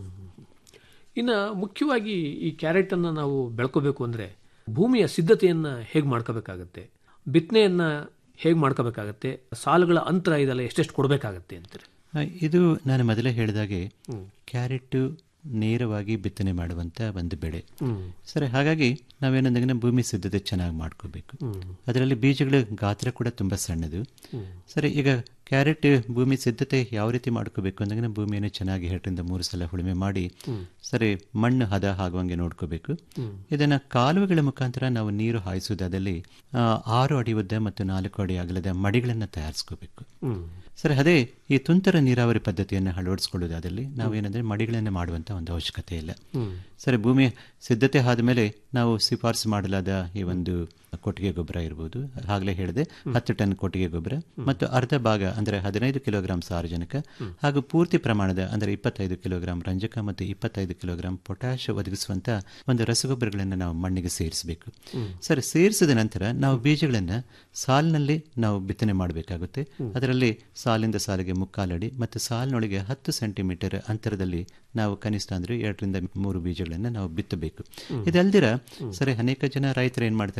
ಇನ್ನು ಮುಖ್ಯವಾಗಿ ಈ ಕ್ಯಾರೆಟನ್ನು ನಾವು ಬೆಳ್ಕೋಬೇಕು ಅಂದರೆ ಭೂಮಿಯ ಸಿದ್ಧತೆಯನ್ನು ಹೇಗೆ ಮಾಡ್ಕೋಬೇಕಾಗತ್ತೆ ಬಿತ್ತನೆಯನ್ನು ಹೇಗೆ ಮಾಡ್ಕೋಬೇಕಾಗತ್ತೆ ಸಾಲುಗಳ ಅಂತರ ಇದೆಲ್ಲ ಎಷ್ಟೆಷ್ಟು ಕೊಡಬೇಕಾಗತ್ತೆ ಅಂತೀರಿ ಆ, ಇದು ನಾನು ಮೊದಲೇ ಹೇಳಿದಾಗೆ ಕ್ಯಾರೆಟ್ ನೇರವಾಗಿ ಬಿತ್ತನೆ ಮಾಡುವಂತ ಒಂದು ಬೆಳೆ ಸರಿ ಹಾಗಾಗಿ ನಾವೇನಂದ್ರೆ ಭೂಮಿ ಸಿದ್ಧತೆ ಚೆನ್ನಾಗಿ ಮಾಡ್ಕೋಬೇಕು ಅದರಲ್ಲಿ ಬೀಜಗಳ ಗಾತ್ರ ಕೂಡ ತುಂಬಾ ಸಣ್ಣದು ಸರಿ ಈಗ ಕ್ಯಾರೆಟ್ ಭೂಮಿ ಸಿದ್ಧತೆ ಯಾವ ರೀತಿ ಮಾಡ್ಕೋಬೇಕು ಅಂದ್ರೆ ಭೂಮಿಯನ್ನು ಚೆನ್ನಾಗಿ ಎರಡರಿಂದ ಮೂರು ಸಲ ಉಳುಮೆ ಮಾಡಿ ಸರಿ ಮಣ್ಣು ಹದ ಆಗುವಂಗೆ ನೋಡ್ಕೋಬೇಕು ಇದನ್ನ ಕಾಲುವೆಗಳ ಮುಖಾಂತರ ನಾವು ನೀರು ಹಾಯಿಸುವುದಾದಲ್ಲಿ ಆ, ಆರು ಅಡಿ ಉದ್ದ ಮತ್ತು ನಾಲ್ಕು ಅಡಿ ಅಗಲದ ಮಡಿಗಳನ್ನು ತಯಾರಿಸ್ಕೋಬೇಕು ಸರಿ ಅದೇ ಈ ತುಂತರ ನೀರಾವರಿ ಪದ್ಧತಿಯನ್ನು ಅಳವಡಿಸ್ಕೊಳ್ಳೋದಾದಲ್ಲಿ ನಾವೇನಂದ್ರೆ ಮಡಿಗಳನ್ನು ಮಾಡುವಂತ ಒಂದು ಅವಶ್ಯಕತೆ ಇಲ್ಲ ಸರಿ ಭೂಮಿ ಸಿದ್ಧತೆ ಆದಮೇಲೆ ನಾವು ಶಿಫಾರಸು ಮಾಡಲಾದ ಈ ಒಂದು ಕೊಟ್ಟಿಗೆ ಗೊಬ್ಬರ ಇರ್ಬೋದು ಆಗಲೇ ಹೇಳಿದೆ ಹತ್ತು ಟನ್ ಕೊಟ್ಟಿಗೆ ಗೊಬ್ಬರ ಮತ್ತು ಅರ್ಧ ಭಾಗ ಅಂದರೆ ಹದಿನೈದು ಕಿಲೋಗ್ರಾಂ ಸಾರಜನಕ ಹಾಗೂ ಪೂರ್ತಿ ಪ್ರಮಾಣದ ಅಂದರೆ ಇಪ್ಪತ್ತೈದು ಕಿಲೋಗ್ರಾಂ ರಂಜಕ ಮತ್ತು ಇಪ್ಪತ್ತೈದು ಕಿಲೋಗ್ರಾಂ ಪೊಟ್ಯಾಶ್ ಒದಗಿಸುವಂತ ಒಂದು ರಸಗೊಬ್ಬರಗಳನ್ನು ನಾವು ಮಣ್ಣಿಗೆ ಸೇರಿಸಬೇಕು ಸರಿ ಸೇರಿಸಿದ ನಂತರ ನಾವು ಬೀಜಗಳನ್ನು ಸಾಲಿನಲ್ಲಿ ನಾವು ಬಿತ್ತನೆ ಮಾಡಬೇಕಾಗುತ್ತೆ ಅದರಲ್ಲಿ ಸಾಲಿಂದ ಸಾಲಿಗೆ ಮುಕ್ಕಾಲಡಿ ಮತ್ತು ಸಾಲಿನೊಳಗೆ ಹತ್ತು ಸೆಂಟಿಮೀಟರ್ ಅಂತರದಲ್ಲಿ ನಾವು ಕನಿಷ್ಠ ಅಂದ್ರೆ ಎರಡರಿಂದ ಮೂರು ಬೀಜಗಳನ್ನು ನಾವು ಬಿತ್ತಬೇಕು ಇದಲ್ದಿರ ಸರಿ ಅನೇಕ ಜನ ರೈತರು ಏನ್ ಮಾಡ್ತಾರೆ ಬೀಜಗಳನ್ನು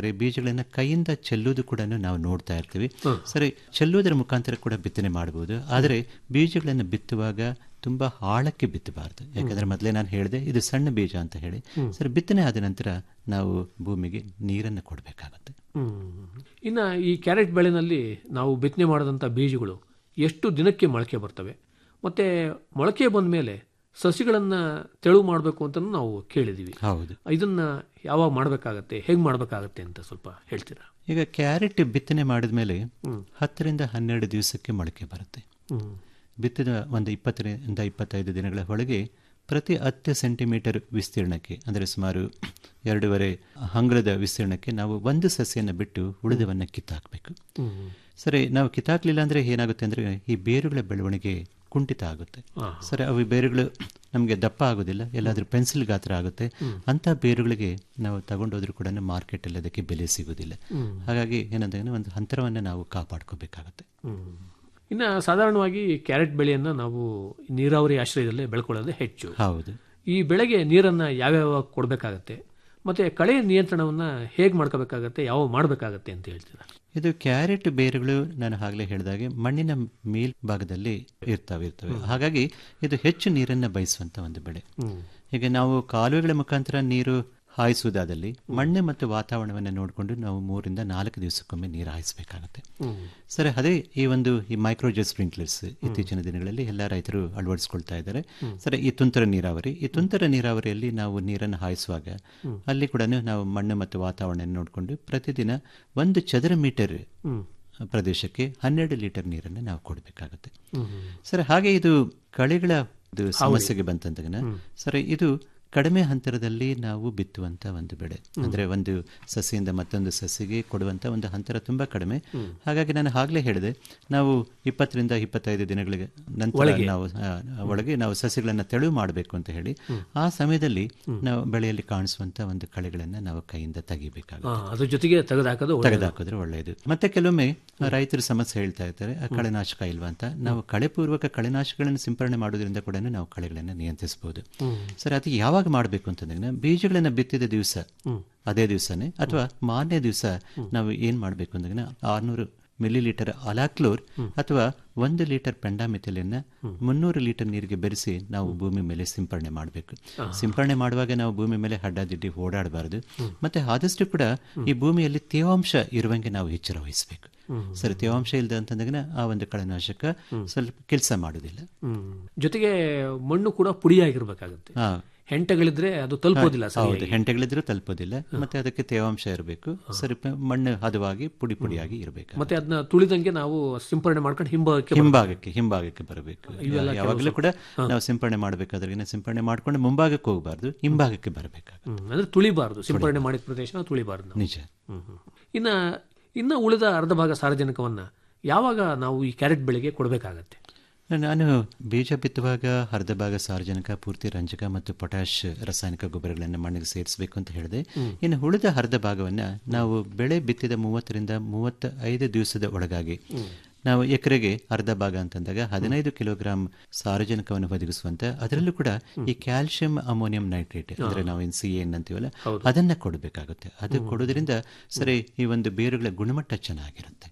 ಬೀಜಗಳನ್ನ ಕೈಯಿಂದ ಚೆಲ್ಲುವುದು ಕೂಡ ನಾವು ನೋಡ್ತಾ ಇರ್ತೀವಿ ಸರಿ ಚೆಲ್ಲುವುದರ ಮುಖಾಂತರ ಕೂಡ ಬಿತ್ತನೆ ಮಾಡಬಹುದು ಆದರೆ ಬೀಜಗಳನ್ನು ಬಿತ್ತುವಾಗ ತುಂಬಾ ಆಳಕ್ಕೆ ಬಿತ್ತಬಾರದು ಯಾಕಂದ್ರೆ ಮೊದಲೇ ನಾನು ಹೇಳಿದೆ ಇದು ಸಣ್ಣ ಬೀಜ ಅಂತ ಹೇಳಿ ಸರಿ ಬಿತ್ತನೆ ಆದ ನಂತರ ನಾವು ಭೂಮಿಗೆ ನೀರನ್ನು ಕೊಡಬೇಕಾಗುತ್ತೆ ಹ್ಮ್. ಇನ್ನ ಈ ಕ್ಯಾರೆಟ್ ಬೆಳೆನಲ್ಲಿ ನಾವು ಬಿತ್ತನೆ ಮಾಡಿದಂಥ ಬೀಜಗಳು ಎಷ್ಟು ದಿನಕ್ಕೆ ಮೊಳಕೆ ಬರ್ತವೆ ಮತ್ತೆ ಮೊಳಕೆ ಬಂದ ಮೇಲೆ ಸಸಿಗಳನ್ನ ತೆಳು ಮಾಡಬೇಕು ಅಂತ ನಾವು ಕೇಳಿದೀವಿ ಹೌದು ಇದನ್ನ ಯಾವಾಗ ಮಾಡಬೇಕಾಗತ್ತೆ ಹೇಗೆ ಮಾಡಬೇಕಾಗತ್ತೆ ಅಂತ ಸ್ವಲ್ಪ ಹೇಳ್ತೀರಾ ಈಗ ಕ್ಯಾರೆಟ್ ಬಿತ್ತನೆ ಮಾಡಿದ ಮೇಲೆ ಹತ್ತರಿಂದ ಹನ್ನೆರಡು ದಿವಸಕ್ಕೆ ಮೊಳಕೆ ಬರುತ್ತೆ ಹ್ಮ್. ಬಿತ್ತಿದ ಒಂದು ಇಪ್ಪತ್ತರಿಂದ ಇಪ್ಪತ್ತೈದು ದಿನಗಳ ಒಳಗೆ ಪ್ರತಿ ಹತ್ತು ಸೆಂಟಿಮೀಟರ್ ವಿಸ್ತೀರ್ಣಕ್ಕೆ ಅಂದರೆ ಸುಮಾರು ಎರಡೂವರೆ ಅಂಗಳದ ವಿಸ್ತೀರ್ಣಕ್ಕೆ ನಾವು ಒಂದು ಸಸ್ಯನ ಬಿಟ್ಟು ಉಳಿದವನ್ನು ಕಿತ್ತಾಕಬೇಕು ಸರಿ ನಾವು ಕಿತ್ತಾಕ್ಲಿಲ್ಲ ಅಂದರೆ ಏನಾಗುತ್ತೆ ಅಂದರೆ ಈ ಬೇರುಗಳ ಬೆಳವಣಿಗೆ ಕುಂಠಿತ ಆಗುತ್ತೆ ಸರಿ ಅವು ಬೇರುಗಳು ನಮಗೆ ದಪ್ಪ ಆಗೋದಿಲ್ಲ ಎಲ್ಲಾದರೂ ಪೆನ್ಸಿಲ್ ಗಾತ್ರ ಆಗುತ್ತೆ ಅಂಥ ಬೇರುಗಳಿಗೆ ನಾವು ತಗೊಂಡೋದ್ರೂ ಕೂಡ ಮಾರ್ಕೆಟಲ್ಲಿ ಅದಕ್ಕೆ ಬೆಲೆ ಸಿಗೋದಿಲ್ಲ ಹಾಗಾಗಿ ಏನಂದ್ರೆ ಒಂದು ಅಂತರವನ್ನು ನಾವು ಕಾಪಾಡ್ಕೋಬೇಕಾಗತ್ತೆ ಇನ್ನು ಸಾಧಾರಣವಾಗಿ ಕ್ಯಾರೆಟ್ ಬೆಳೆಯನ್ನ ನಾವು ನೀರಾವರಿ ಆಶ್ರಯದಲ್ಲೇ ಬೆಳ್ಕೊಳ್ಳೋದೇ ಹೆಚ್ಚು ಹೌದು ಈ ಬೆಳೆಗೆ ನೀರನ್ನ ಯಾವ್ಯಾವ ಕೊಡಬೇಕಾಗತ್ತೆ ಮತ್ತೆ ಕಳೆ ನಿಯಂತ್ರಣವನ್ನ ಹೇಗೆ ಮಾಡ್ಕೋಬೇಕಾಗತ್ತೆ ಯಾವ ಮಾಡಬೇಕಾಗತ್ತೆ ಅಂತ ಹೇಳ್ತೀರಾ ಇದು ಕ್ಯಾರೆಟ್ ಬೇರುಗಳು ನಾನು ಆಗಲೇ ಹೇಳಿದಾಗೆ ಮಣ್ಣಿನ ಮೇಲ್ಭಾಗದಲ್ಲಿ ಇರ್ತಾವೆ ಇರ್ತವೆ ಹಾಗಾಗಿ ಇದು ಹೆಚ್ಚು ನೀರನ್ನು ಬಯಸುವಂತ ಒಂದು ಬೆಳೆ ಈಗ ನಾವು ಕಾಲುವೆಗಳ ಮುಖಾಂತರ ನೀರು ಹಾಯಿಸುವುದಾದಲ್ಲಿ ಮಣ್ಣು ಮತ್ತು ವಾತಾವರಣವನ್ನು ನೋಡಿಕೊಂಡು ನಾವು ಮೂರಿಂದ ನಾಲ್ಕು ದಿವಸಕ್ಕೊಮ್ಮೆ ನೀರು ಹಾಯಿಸಬೇಕಾಗುತ್ತೆ ಸರಿ ಅದೇ ಈ ಒಂದು ಈ ಮೈಕ್ರೋಜೆಟ್ ಸ್ಪ್ರಿಂಕ್ಲರ್ಸ್ ಇತ್ತೀಚಿನ ದಿನಗಳಲ್ಲಿ ಎಲ್ಲ ರೈತರು ಅಳವಡಿಸ್ಕೊಳ್ತಾ ಇದ್ದಾರೆ ಸರಿ ಈ ತುಂತರ ನೀರಾವರಿ ಈ ತುಂತರ ನೀರಾವರಿಯಲ್ಲಿ ನಾವು ನೀರನ್ನು ಹಾಯಿಸುವಾಗ ಅಲ್ಲಿ ಕೂಡ ನಾವು ಮಣ್ಣು ಮತ್ತು ವಾತಾವರಣ ನೋಡಿಕೊಂಡು ಪ್ರತಿದಿನ ಒಂದು ಚದರ ಮೀಟರ್ ಪ್ರದೇಶಕ್ಕೆ ಹನ್ನೆರಡು ಲೀಟರ್ ನೀರನ್ನು ನಾವು ಕೊಡಬೇಕಾಗುತ್ತೆ ಸರಿ ಹಾಗೆ ಇದು ಕಳೆಗಳ ಇದು ಸಮಸ್ಯೆಗೆ ಬಂತಂದಾಗ ಸರಿ ಇದು ಕಡಿಮೆ ಅಂತರದಲ್ಲಿ ನಾವು ಬಿತ್ತುವಂತ ಒಂದು ಬೆಳೆ ಅಂದ್ರೆ ಒಂದು ಸಸಿಯಿಂದ ಮತ್ತೊಂದು ಸಸಿಗೆ ಕೊಡುವಂತ ಒಂದು ಅಂತರ ತುಂಬಾ ಕಡಿಮೆ ಹಾಗಾಗಿ ನಾನು ಆಗ್ಲೇ ಹೇಳಿದೆ ನಾವು ಇಪ್ಪತ್ತರಿಂದ ಇಪ್ಪತ್ತೈದು ದಿನಗಳಿಗೆ ನಂತರ ನಾವು ಆ, ಒಳಗೆ ನಾವು ಸಸಿಗಳನ್ನ ತೆಳುವು ಮಾಡಬೇಕು ಅಂತ ಹೇಳಿ ಆ ಸಮಯದಲ್ಲಿ ನಾವು ಬೆಳೆಯಲ್ಲಿ ಕಾಣಿಸುವಂತ ಒಂದು ಕಳೆಗಳನ್ನ ನಾವು ಕೈಯಿಂದ ತೆಗಿಬೇಕಾಗುತ್ತೆ ಆ, ಅದ್ರ ಜೊತೆಗೆ ತೆಗೆದುಹಾಕೋದು ಒಳ್ಳೆಯದು. ತೆಗೆದುಹಾಕಿದ್ರೆ ಒಳ್ಳೆಯದು ಮತ್ತೆ ಕೆಲವೊಮ್ಮೆ ರೈತರು ಸಮಸ್ಯೆ ಹೇಳ್ತಾ ಇರ್ತಾರೆ ಆ ಕಳೆನಾಶಕ ಇಲ್ವಾ ಅಂತ ನಾವು ಕಳೆಪೂರ್ವಕ ಕಳೆನಾಶಕಗಳನ್ನು ಸಿಂಪರಣೆ ಮಾಡೋದ್ರಿಂದ ಕೂಡ ನಾವು ಕಳೆಗಳನ್ನು ನಿಯಂತ್ರಿಸಬಹುದು ಸರ್ ಅದು ಯಾವಾಗ ಮಾಡಬೇಕು ಅಂತಂದ್ರೆ ಬೀಜಗಳನ್ನ ಬಿತ್ತಿದ ದಿವಸ ಅದೇ ದಿವಸನೇ ಅಥವಾ ಮಾರನೇ ದಿವಸ ನಾವು ಏನ್ ಮಾಡಬೇಕು ಅಂದ್ರೆ ಆರ್ನೂರು ಮಿಲಿ ಲೀಟರ್ ಅಲಾಕ್ಲೋರ್ ಅಥವಾ ಒಂದು ಲೀಟರ್ ಪೆಂಡಾಮಿಥಿಲಿಯನ್ನ ಮುನ್ನೂರು ಲೀಟರ್ ನೀರಿಗೆ ಬೆರೆಸಿ ನಾವು ಭೂಮಿ ಮೇಲೆ ಸಿಂಪರಣೆ ಮಾಡಬೇಕು ಸಿಂಪರಣೆ ಮಾಡುವಾಗ ನಾವು ಭೂಮಿ ಮೇಲೆ ಅಡ್ಡದಿಡ್ಡಿ ಓಡಾಡಬಾರದು ಮತ್ತೆ ಆದಷ್ಟು ಕೂಡ ಈ ಭೂಮಿಯಲ್ಲಿ ತೇವಾಂಶ ಇರುವಂಗೆ ನಾವು ಎಚ್ಚರ ವಹಿಸಬೇಕು ಸರಿ ತೇವಾಂಶ ಇಲ್ಲದೆ ಅಂತಂದಾಗ ಆ ಒಂದು ಕಳೆನಾಶಕ ಸ್ವಲ್ಪ ಕೆಲಸ ಮಾಡುವುದಿಲ್ಲ ಹ್ಮ್. ಜೊತೆಗೆ ಮಣ್ಣು ಕೂಡ ಪುಡಿಯಾಗಿರ್ಬೇಕಾಗುತ್ತೆ ಹಾ. ಹೆಂಟೆಗಳಿದ್ರೆ ಅದು ತಲುಪೋದಿಲ್ಲ ಹೌದು ಸರಿಯಾಗಿ. ಹೆಂಟೆಗಳಿದ್ರೂ ತಲುಪೋದಿಲ್ಲ ಮತ್ತೆ ಅದಕ್ಕೆ ತೇವಾಂಶ ಇರಬೇಕು ಸರಿ ಪ- ಮಣ್ಣು ಹದವಾಗಿ ಪುಡಿ ಪುಡಿಯಾಗಿ ಇರಬೇಕು ಮತ್ತೆ ಅದನ್ನ ತುಳಿದಂಗೆ ನಾವು ಸಿಂಪರಣೆ ಮಾಡ್ಕೊಂಡು ಹಿಂಭಾಗಕ್ಕೆ ಹಿಂಭಾಗಕ್ಕೆ ಹಿಂಭಾಗಕ್ಕೆ ಬರಬೇಕು ಇವೆಲ್ಲ ಯಾವಾಗಲೂ ಕೂಡ ನಾವು ಸಿಂಪರಣೆ ಮಾಡಬೇಕಾದ್ರೆ ಸಿಂಪರಣೆ ಮಾಡ್ಕೊಂಡು ಮುಂಭಾಗಕ್ಕೆ ಹೋಗಬಾರ್ದು ಹಿಂಭಾಗಕ್ಕೆ ಬರಬೇಕಾಗುತ್ತೆ ಹ್ಮ್. ಅಂದ್ರೆ ತುಳಿಬಾರ್ದು ಸಿಂಪರಣೆ ಮಾಡಿದ ಪ್ರದೇಶ ತುಳಿಬಾರ್ದು ನಾವು. ನಿಜ ಹ್ಮ್, ಹ್ಮ್. ಇನ್ನ ಇನ್ನ ಉಳಿದ ಅರ್ಧ ಭಾಗ ಸಾರಜನಕವನ್ನ ಯಾವಾಗ ನಾವು ಈ ಕ್ಯಾರೆಟ್ ಬೆಳೆಗೆ ಕೊಡಬೇಕಾಗತ್ತೆ ನಾನು ಬೀಜ ಬಿತ್ತುವಾಗ ಅರ್ಧ ಭಾಗ ಸಾರಜನಕ ಪೂರ್ತಿ ರಂಜಕ ಮತ್ತು ಪೊಟ್ಯಾಶ್ ರಾಸಾಯನಿಕ ಗೊಬ್ಬರಗಳನ್ನು ಮಣ್ಣಿಗೆ ಸೇರಿಸಬೇಕು ಅಂತ ಹೇಳಿದೆ ಇನ್ನು ಉಳಿದ ಅರ್ಧ ಭಾಗವನ್ನ ನಾವು ಬೆಳೆ ಬಿತ್ತಿದ ಮೂವತ್ತರಿಂದ ಮೂವತ್ತ ಐದು ದಿವಸದ ಒಳಗಾಗಿ ನಾವು ಎಕರೆಗೆ ಅರ್ಧ ಭಾಗ ಅಂತಂದಾಗ ಹದಿನೈದು ಕಿಲೋಗ್ರಾಂ ಸಾರಜನಕವನ್ನು ಒದಗಿಸುವಂತ ಅದರಲ್ಲೂ ಕೂಡ ಈ ಕ್ಯಾಲ್ಸಿಯಂ ಅಮೋನಿಯಂ ನೈಟ್ರೇಟ್ ಅಂದ್ರೆ ನಾವು ಏನು ಸಿ ಎನ್ ಅಂತೀವಲ್ಲ ಅದನ್ನ ಕೊಡಬೇಕಾಗುತ್ತೆ ಅದು ಕೊಡೋದ್ರಿಂದ ಸರಿ ಈ ಒಂದು ಬೇರುಗಳ ಗುಣಮಟ್ಟ ಚೆನ್ನಾಗಿರುತ್ತೆ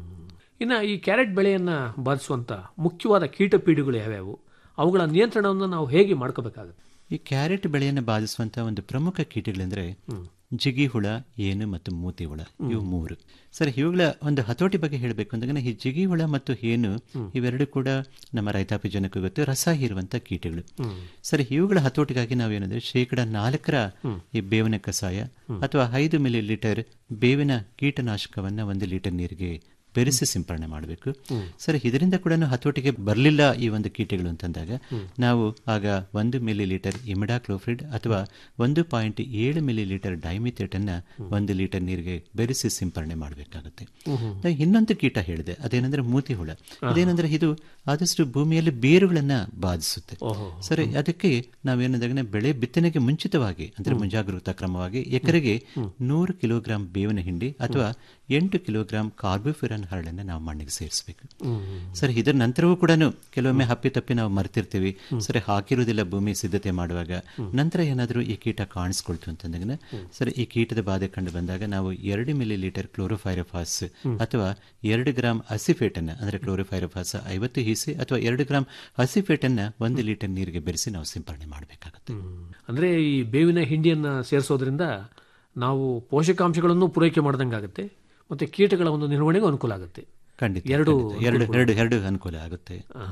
ಇನ್ನ ಈ ಕ್ಯಾರೆಟ್ ಬೆಳೆಯನ್ನ ಬಾಧಿಸುವಂತ ಮುಖ್ಯವಾದ ಕೀಟಪೀಡಿಗಳು ಯಾವ್ಯಾವು ಅವುಗಳ ನಿಯಂತ್ರಣವನ್ನು ನಾವು ಹೇಗೆ ಮಾಡ್ಕೋಬೇಕಾಗುತ್ತೆ ಈ ಕ್ಯಾರೆಟ್ ಬೆಳೆಯನ್ನು ಬಾಧಿಸುವಂತ ಒಂದು ಪ್ರಮುಖ ಕೀಟಗಳೆಂದ್ರೆ ಜಿಗಿ ಹುಳ ಏನು ಮತ್ತು ಮೂತಿ ಹುಳ ಇವು ಮೂರು ಸರ್ ಇವುಗಳ ಒಂದು ಹತೋಟಿ ಬಗ್ಗೆ ಹೇಳಬೇಕು ಅಂದಾಗ ಈ ಜಿಗಿ ಹುಳ ಮತ್ತು ಏನು ಇವೆರಡು ಕೂಡ ನಮ್ಮ ರೈತಾಪಿ ಜನಕ್ಕೂ ಗೊತ್ತು ರಸ ಹೀರುವಂತ ಕೀಟಗಳು ಸರ್ ಇವುಗಳ ಹತೋಟಿಗಾಗಿ ನಾವೇನಂದ್ರೆ ಶೇಕಡ ನಾಲ್ಕರ ಈ ಬೇವಿನ ಕಷಾಯ ಅಥವಾ ಐದು ಮಿಲಿ ಲೀಟರ್ ಬೇವಿನ ಕೀಟನಾಶಕವನ್ನ ಒಂದು ಲೀಟರ್ ನೀರಿಗೆ ಬೆರೆಸಿ ಸಿಂಪರಣೆ ಮಾಡಬೇಕು ಸರಿ ಇದರಿಂದ ಕೂಡ ಹತೋಟಿಗೆ ಬರಲಿಲ್ಲ ಈ ಒಂದು ಕೀಟಗಳು ಅಂತಂದಾಗ ನಾವು ಆಗ ಒಂದು ಮಿಲಿ ಲೀಟರ್ ಇಮಿಡಾಕ್ಲೋಫ್ರಿಡ್ ಅಥವಾ ಒಂದು ಪಾಯಿಂಟ್ ಏಳು ಮಿಲಿ ಲೀಟರ್ ಡೈಮಿಥೇಟ್ ಅನ್ನ ಒಂದು ಲೀಟರ್ ನೀರಿಗೆ ಬೆರೆಸಿ ಸಿಂಪರಣೆ ಮಾಡಬೇಕಾಗುತ್ತೆ ನಾನು ಇನ್ನೊಂದು ಕೀಟ ಹೇಳಿದೆ ಅದೇನಂದ್ರೆ ಮೂತಿ ಹುಳ ಅದೇನಂದ್ರೆ ಇದು ಆದಷ್ಟು ಭೂಮಿಯಲ್ಲಿ ಬೇರುಗಳನ್ನ ಬಾಧಿಸುತ್ತೆ ಸರಿ ಅದಕ್ಕೆ ನಾವೇನಂದಾಗ ಬೆಳೆ ಬಿತ್ತನೆಗೆ ಮುಂಚಿತವಾಗಿ ಅಂದ್ರೆ ಮುಂಜಾಗೃತಾ ಕ್ರಮವಾಗಿ ಎಕರೆಗೆ ನೂರು ಕಿಲೋಗ್ರಾಂ ಬೇವಿನ ಹಿಂಡಿ ಅಥವಾ ಎಂಟು ಕಿಲೋಗ್ರಾಂ ಕಾರ್ಬೋಫಿರನ್ ಹರಳನ್ನು ನಾವು ಮಣ್ಣಿಗೆ ಸೇರಿಸಬೇಕು ಹ್ಮ್. ಸರಿ ಇದರ ನಂತರವೂ ಕೂಡ ಕೆಲವೊಮ್ಮೆ ಹಪ್ಪಿ ತಪ್ಪಿ ನಾವು ಮರ್ತಿರ್ತೀವಿ ಸರಿ ಹಾಕಿರುವುದಿಲ್ಲ ಭೂಮಿ ಸಿದ್ಧತೆ ಮಾಡುವಾಗ ನಂತರ ಏನಾದರೂ ಈ ಕೀಟ ಕಾಣಿಸ್ಕೊಳ್ತು ಅಂತಂದಾಗ ಸರಿ ಈ ಕೀಟದ ಬಾಧೆ ಕಂಡು ಬಂದಾಗ ನಾವು ಎರಡು ಮಿಲಿ ಲೀಟರ್ ಕ್ಲೋರೋಫೈರಫಾಸ್ ಅಥವಾ ಎರಡು ಗ್ರಾಮ್ ಅಸಿಫೇಟನ್ನು ಅಂದರೆ ಕ್ಲೋರೋಫೈರಫಾಸ್ ಐವತ್ತು ಹೀಸಿ ಅಥವಾ ಎರಡು ಗ್ರಾಮ್ ಅಸಿಫೇಟನ್ನು ಒಂದು ಲೀಟರ್ ನೀರಿಗೆ ಬೆರೆಸಿ ನಾವು ಸಿಂಪರಣೆ ಮಾಡಬೇಕಾಗುತ್ತೆ ಅಂದ್ರೆ ಈ ಬೇವಿನ ಹಿಂಡಿಯನ್ನ ಸೇರಿಸೋದ್ರಿಂದ ನಾವು ಪೋಷಕಾಂಶಗಳನ್ನು ಪೂರೈಕೆ ಮಾಡ್ದಂಗಾಗುತ್ತೆ ಮತ್ತೆ ಕೀಟಗಳ ಒಂದು ನಿರ್ವಹಣೆಗೂ ಅನುಕೂಲ ಆಗುತ್ತೆ ಖಂಡಿತ ಎರಡು ಖಂಡಿತ. ಎರಡು ಎರಡು ಎರಡು ಅನುಕೂಲ ಆಗುತ್ತೆ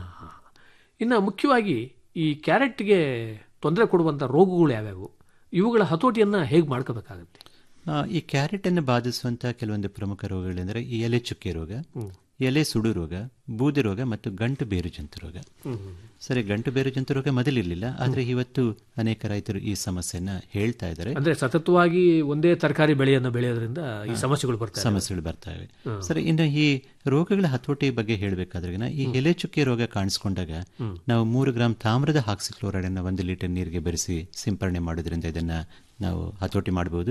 ಇನ್ನು ಮುಖ್ಯವಾಗಿ ಈ ಕ್ಯಾರೆಟ್ಗೆ ತೊಂದರೆ ಕೊಡುವಂಥ ರೋಗಗಳು ಯಾವ್ಯಾವು ಇವುಗಳ ಹತೋಟಿಯನ್ನ ಹೇಗೆ ಮಾಡ್ಕೋಬೇಕಾಗುತ್ತೆ ಆ, ಈ ಕ್ಯಾರೆಟನ್ನು ಬಾಧಿಸುವಂಥ ಕೆಲವೊಂದು ಪ್ರಮುಖ ರೋಗಗಳೆಂದರೆ ಈ ಎಲೆ ಚುಕ್ಕೆ ರೋಗ ಎಲೆ ಸುಡು ರೋಗ ಬೂದಿ ರೋಗ ಮತ್ತು ಗಂಟು ಬೇರು ಜಂತು ರೋಗ ಸರಿ ಗಂಟು ಬೇರು ಜಂತು ರೋಗ ಮೊದಲಿರಲಿಲ್ಲ ಆದರೆ ಇವತ್ತು ಅನೇಕ ರೈತರು ಈ ಸಮಸ್ಯೆಯನ್ನ ಹೇಳ್ತಾ ಇದ್ದಾರೆ ಅಂದ್ರೆ ಸತತವಾಗಿ ಒಂದೇ ತರಕಾರಿ ಬೆಳೆಯನ್ನು ಬೆಳೆಯೋದ್ರಿಂದ ಈ ಸಮಸ್ಯೆಗಳು ಬರ್ತಾ ಇದಾವೆ. ಸಮಸ್ಯೆಗಳು ಬರ್ತಾ ಇವೆ ಸರಿ ಇನ್ನು ಈ ರೋಗಗಳ ಹತೋಟಿ ಬಗ್ಗೆ ಹೇಳಬೇಕಾದ್ರೆ ಈ ಎಲೆ ಚುಕ್ಕೆ ರೋಗ ಕಾಣಿಸ್ಕೊಂಡಾಗ ನಾವು ಮೂರು ಗ್ರಾಂ ತಾಮ್ರದ ಹಾಕ್ಸಿಕ್ಲೋರೈಡ್ ಅನ್ನು ಒಂದು ಲೀಟರ್ ನೀರಿಗೆ ಬೆರೆಸಿ ಸಿಂಪರಣೆ ಮಾಡೋದ್ರಿಂದ ಇದನ್ನ ನಾವು ಹತೋಟಿ ಮಾಡಬಹುದು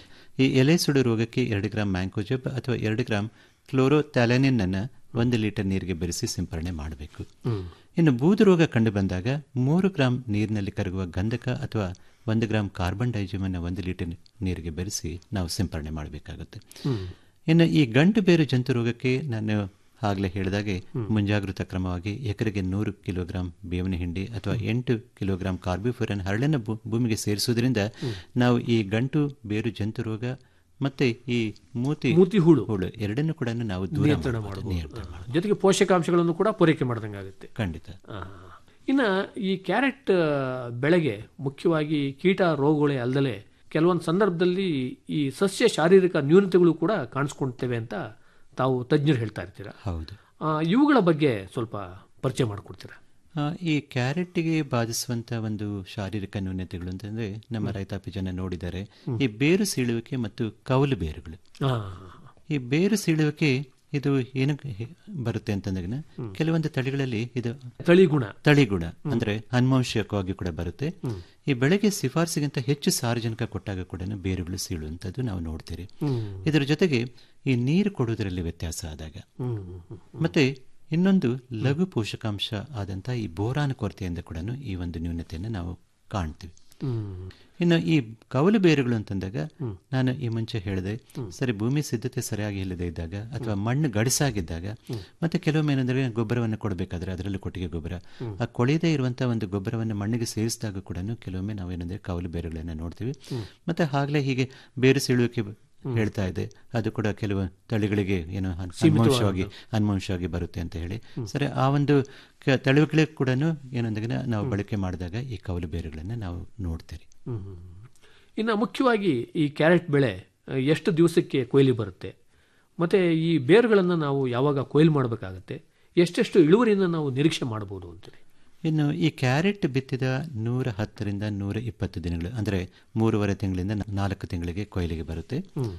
ಈ ಎಲೆ ಸುಡು ರೋಗಕ್ಕೆ ಎರಡು ಗ್ರಾಂ ಮ್ಯಾಂಕೋಜಬ್ ಅಥವಾ ಎರಡು ಗ್ರಾಂ ಕ್ಲೋರೋಥ್ಯಾಲನಿನ್ ಅನ್ನ ಒಂದು ಲೀಟರ್ ನೀರಿಗೆ ಬೆರೆಸಿ ಸಿಂಪರಣೆ ಮಾಡಬೇಕು ಇನ್ನು ಬೂದು ರೋಗ ಕಂಡು ಬಂದಾಗ ಮೂರು ಗ್ರಾಂ ನೀರಿನಲ್ಲಿ ಕರಗುವ ಗಂಧಕ ಅಥವಾ ಒಂದು ಗ್ರಾಂ ಕಾರ್ಬನ್ ಡೈಜಿಮ್ ಅನ್ನು ಒಂದು ಲೀಟರ್ ನೀರಿಗೆ ಬೆರೆಸಿ ನಾವು ಸಿಂಪರಣೆ ಮಾಡಬೇಕಾಗುತ್ತೆ ಇನ್ನು ಈ ಗಂಟು ಬೇರು ಜಂತು ರೋಗಕ್ಕೆ ನಾನು ಆಗಲೇ ಹೇಳಿದಾಗೆ ಮುಂಜಾಗೃತ ಕ್ರಮವಾಗಿ ಎಕರೆಗೆ ನೂರು ಕಿಲೋಗ್ರಾಂ ಬೇವಿನ ಹಿಂಡಿ ಅಥವಾ ಎಂಟು ಕಿಲೋಗ್ರಾಂ ಕಾರ್ಬಿಫೋರನ್ ಹರಳನ್ನು ಭೂ- ಭೂಮಿಗೆ ಸೇರಿಸುವುದರಿಂದ ನಾವು ಈ ಗಂಟು ಬೇರು ಜಂತು ರೋಗ ಮತ್ತೆ ಈ ಮೂತಿ ಮೂತಿ ಹುಳು ಹುಳು ಎರಡನ್ನು ಕೂಡ ನಾವು ದೂರ ನಿಯಂತ್ರಣ ಮಾಡ್ಬೋದು, ಮಾಡಬಹುದು ನಿಯಂತ್ರಣ ಜೊತೆಗೆ ಪೋಷಕಾಂಶಗಳನ್ನು ಕೂಡ ಪೂರೈಕೆ ಮಾಡ್ದಂಗಾಗುತ್ತೆ ಖಂಡಿತ ಆ. ಇನ್ನ ಈ ಕ್ಯಾರೆಟ್ ಆ, ಬೆಳೆಗೆ ಮುಖ್ಯವಾಗಿ ಕೀಟ ರೋಗಗಳೇ ಅಲ್ಲದೆ ಕೆಲವೊಂದು ಸಂದರ್ಭದಲ್ಲಿ ಈ ಸಸ್ಯ ಶಾರೀರಿಕ ನ್ಯೂನತೆಗಳು ಕೂಡ ಕಾಣಿಸ್ಕೊಳ್ತೇವೆ ಅಂತ ತಾವು ತಜ್ಞರು ಹೇಳ್ತಾ ಇರ್ತೀರಾ ಹೌದು ಆ, ಇವುಗಳ ಬಗ್ಗೆ ಸ್ವಲ್ಪ ಪರಿಚಯ ಮಾಡಿಕೊಡ್ತೀರಾ ಆ, ಈ ಕ್ಯಾರೆಟ್ಗೆ ಬಾಧಿಸುವಂತ ಒಂದು ಶಾರೀರಿಕ ನ್ಯೂನತೆಗಳು ಅಂತಂದ್ರೆ ನಮ್ಮ ರೈತಾಪಿ ಜನ ನೋಡಿದ್ದಾರೆ ಈ ಬೇರು ಸೀಳುವಿಕೆ ಮತ್ತು ಕೌಲು ಬೇರುಗಳು ಆ, ಈ ಬೇರು ಸೀಳುವಿಕೆ ಇದು ಏನಕ್ಕೆ ಹೆ- ಬರುತ್ತೆ ಅಂತಂದಾಗ ಕೆಲವೊಂದು ತಳಿಗಳಲ್ಲಿ ಇದು ತಳಿಗುಣ ತಳಿಗುಣ ಅಂದ್ರೆ ಅನುವಂಶಿಕವಾಗಿ ಕೂಡ ಬರುತ್ತೆ ಈ ಬೆಳೆಗೆ ಶಿಫಾರಸಿಗಿಂತ ಹೆಚ್ಚು ಸಾರ್ವಜನಿಕ ಕೊಟ್ಟಾಗ ಕೂಡ ಬೇರುಗಳು ಸೀಳುವಂಥದ್ದು ನಾವು ನೋಡ್ತೀರಿ ಇದರ ಜೊತೆಗೆ ಈ ನೀರು ಕೊಡುವುದರಲ್ಲಿ ವ್ಯತ್ಯಾಸ ಆದಾಗ ಹ್ಮ್, ಹ್ಮ್, ಮತ್ತೆ ಇನ್ನೊಂದು ಲಘು ಪೋಷಕಾಂಶ ಆದಂಥ ಈ ಬೋರಾನ್ ಕೊರತೆಯಿಂದ ಕೂಡ ಈ ಒಂದು ನ್ಯೂನತೆಯನ್ನು ನಾವು ಕಾಣ್ತೀವಿ ಹ್ಮ್. ಇನ್ನು ಈ ಕವಲು ಬೇರುಗಳು ಅಂತಂದಾಗ ನಾನು ಈ ಮುಂಚೆ ಹೇಳಿದೆ ಸರಿ ಭೂಮಿ ಸಿದ್ಧತೆ ಸರಿಯಾಗಿ ಇಲ್ಲದೆ ಇದ್ದಾಗ ಅಥವಾ ಮಣ್ಣು ಗಡಿಸಾಗಿದ್ದಾಗ ಮತ್ತೆ ಕೆಲವೊಮ್ಮೆ ಏನಂದ್ರೆ ಗೊಬ್ಬರವನ್ನು ಕೊಡಬೇಕಾದ್ರೆ ಅದರಲ್ಲೂ ಕೊಟ್ಟಿಗೆ ಗೊಬ್ಬರ ಆ ಕೊಳೆಯದೇ ಇರುವಂತಹ ಒಂದು ಗೊಬ್ಬರವನ್ನು ಮಣ್ಣಿಗೆ ಸೇರಿಸಿದಾಗ ಕೂಡ ಕೆಲವೊಮ್ಮೆ ನಾವೇನಂದ್ರೆ ಕವಲು ಬೇರುಗಳನ್ನ ನೋಡ್ತೀವಿ ಮತ್ತೆ ಆಗ್ಲೇ ಹೀಗೆ ಬೇರು ಸೀಳುವಿಕೆ ಹೇಳ್ತಾ ಇದೆ ಅದು ಕೂಡ ಕೆಲವು ತಳಿಗಳಿಗೆ ಏನು ಅನ್- ಅನುವಂಶವಾಗಿ ಅನುವಂಶವಾಗಿ ಬರುತ್ತೆ ಅಂತ ಹೇಳಿ ಸರಿ ಆ ಒಂದು ಕ- ತಳಿಗಳಿಗೆ ಕೂಡ ಏನಂದಾಗ ನಾವು ಬಳಕೆ ಮಾಡಿದಾಗ ಈ ಕವಲು ಬೇರುಗಳನ್ನು ನಾವು ನೋಡ್ತೀರಿ ಹ್ಮ್, ಹ್ಮ್, ಹ್ಮ್. ಇನ್ನು ಮುಖ್ಯವಾಗಿ ಈ ಕ್ಯಾರೆಟ್ ಬೆಳೆ ಆ, ಎಷ್ಟು ದಿವಸಕ್ಕೆ ಕೊಯ್ಲಿ ಬರುತ್ತೆ ಮತ್ತೆ ಈ ಬೇರುಗಳನ್ನು ನಾವು ಯಾವಾಗ ಕೊಯ್ಲು ಮಾಡಬೇಕಾಗತ್ತೆ ಎಷ್ಟೆಷ್ಟು ಇಳುವರಿಯನ್ನು ನಾವು ನಿರೀಕ್ಷೆ ಮಾಡಬಹುದು ಅಂತೇಳಿ ಇನ್ನು ಈ ಕ್ಯಾರೆಟ್ ಬಿತ್ತಿದ ನೂರ ಹತ್ತರಿಂದ ನೂರ ಇಪ್ಪತ್ತು ದಿನಗಳು ಅಂದರೆ ಮೂರುವರೆ ತಿಂಗಳಿಂದ ನ- ನಾಲ್ಕು ತಿಂಗಳಿಗೆ ಕೊಯ್ಲಿಗೆ ಬರುತ್ತೆ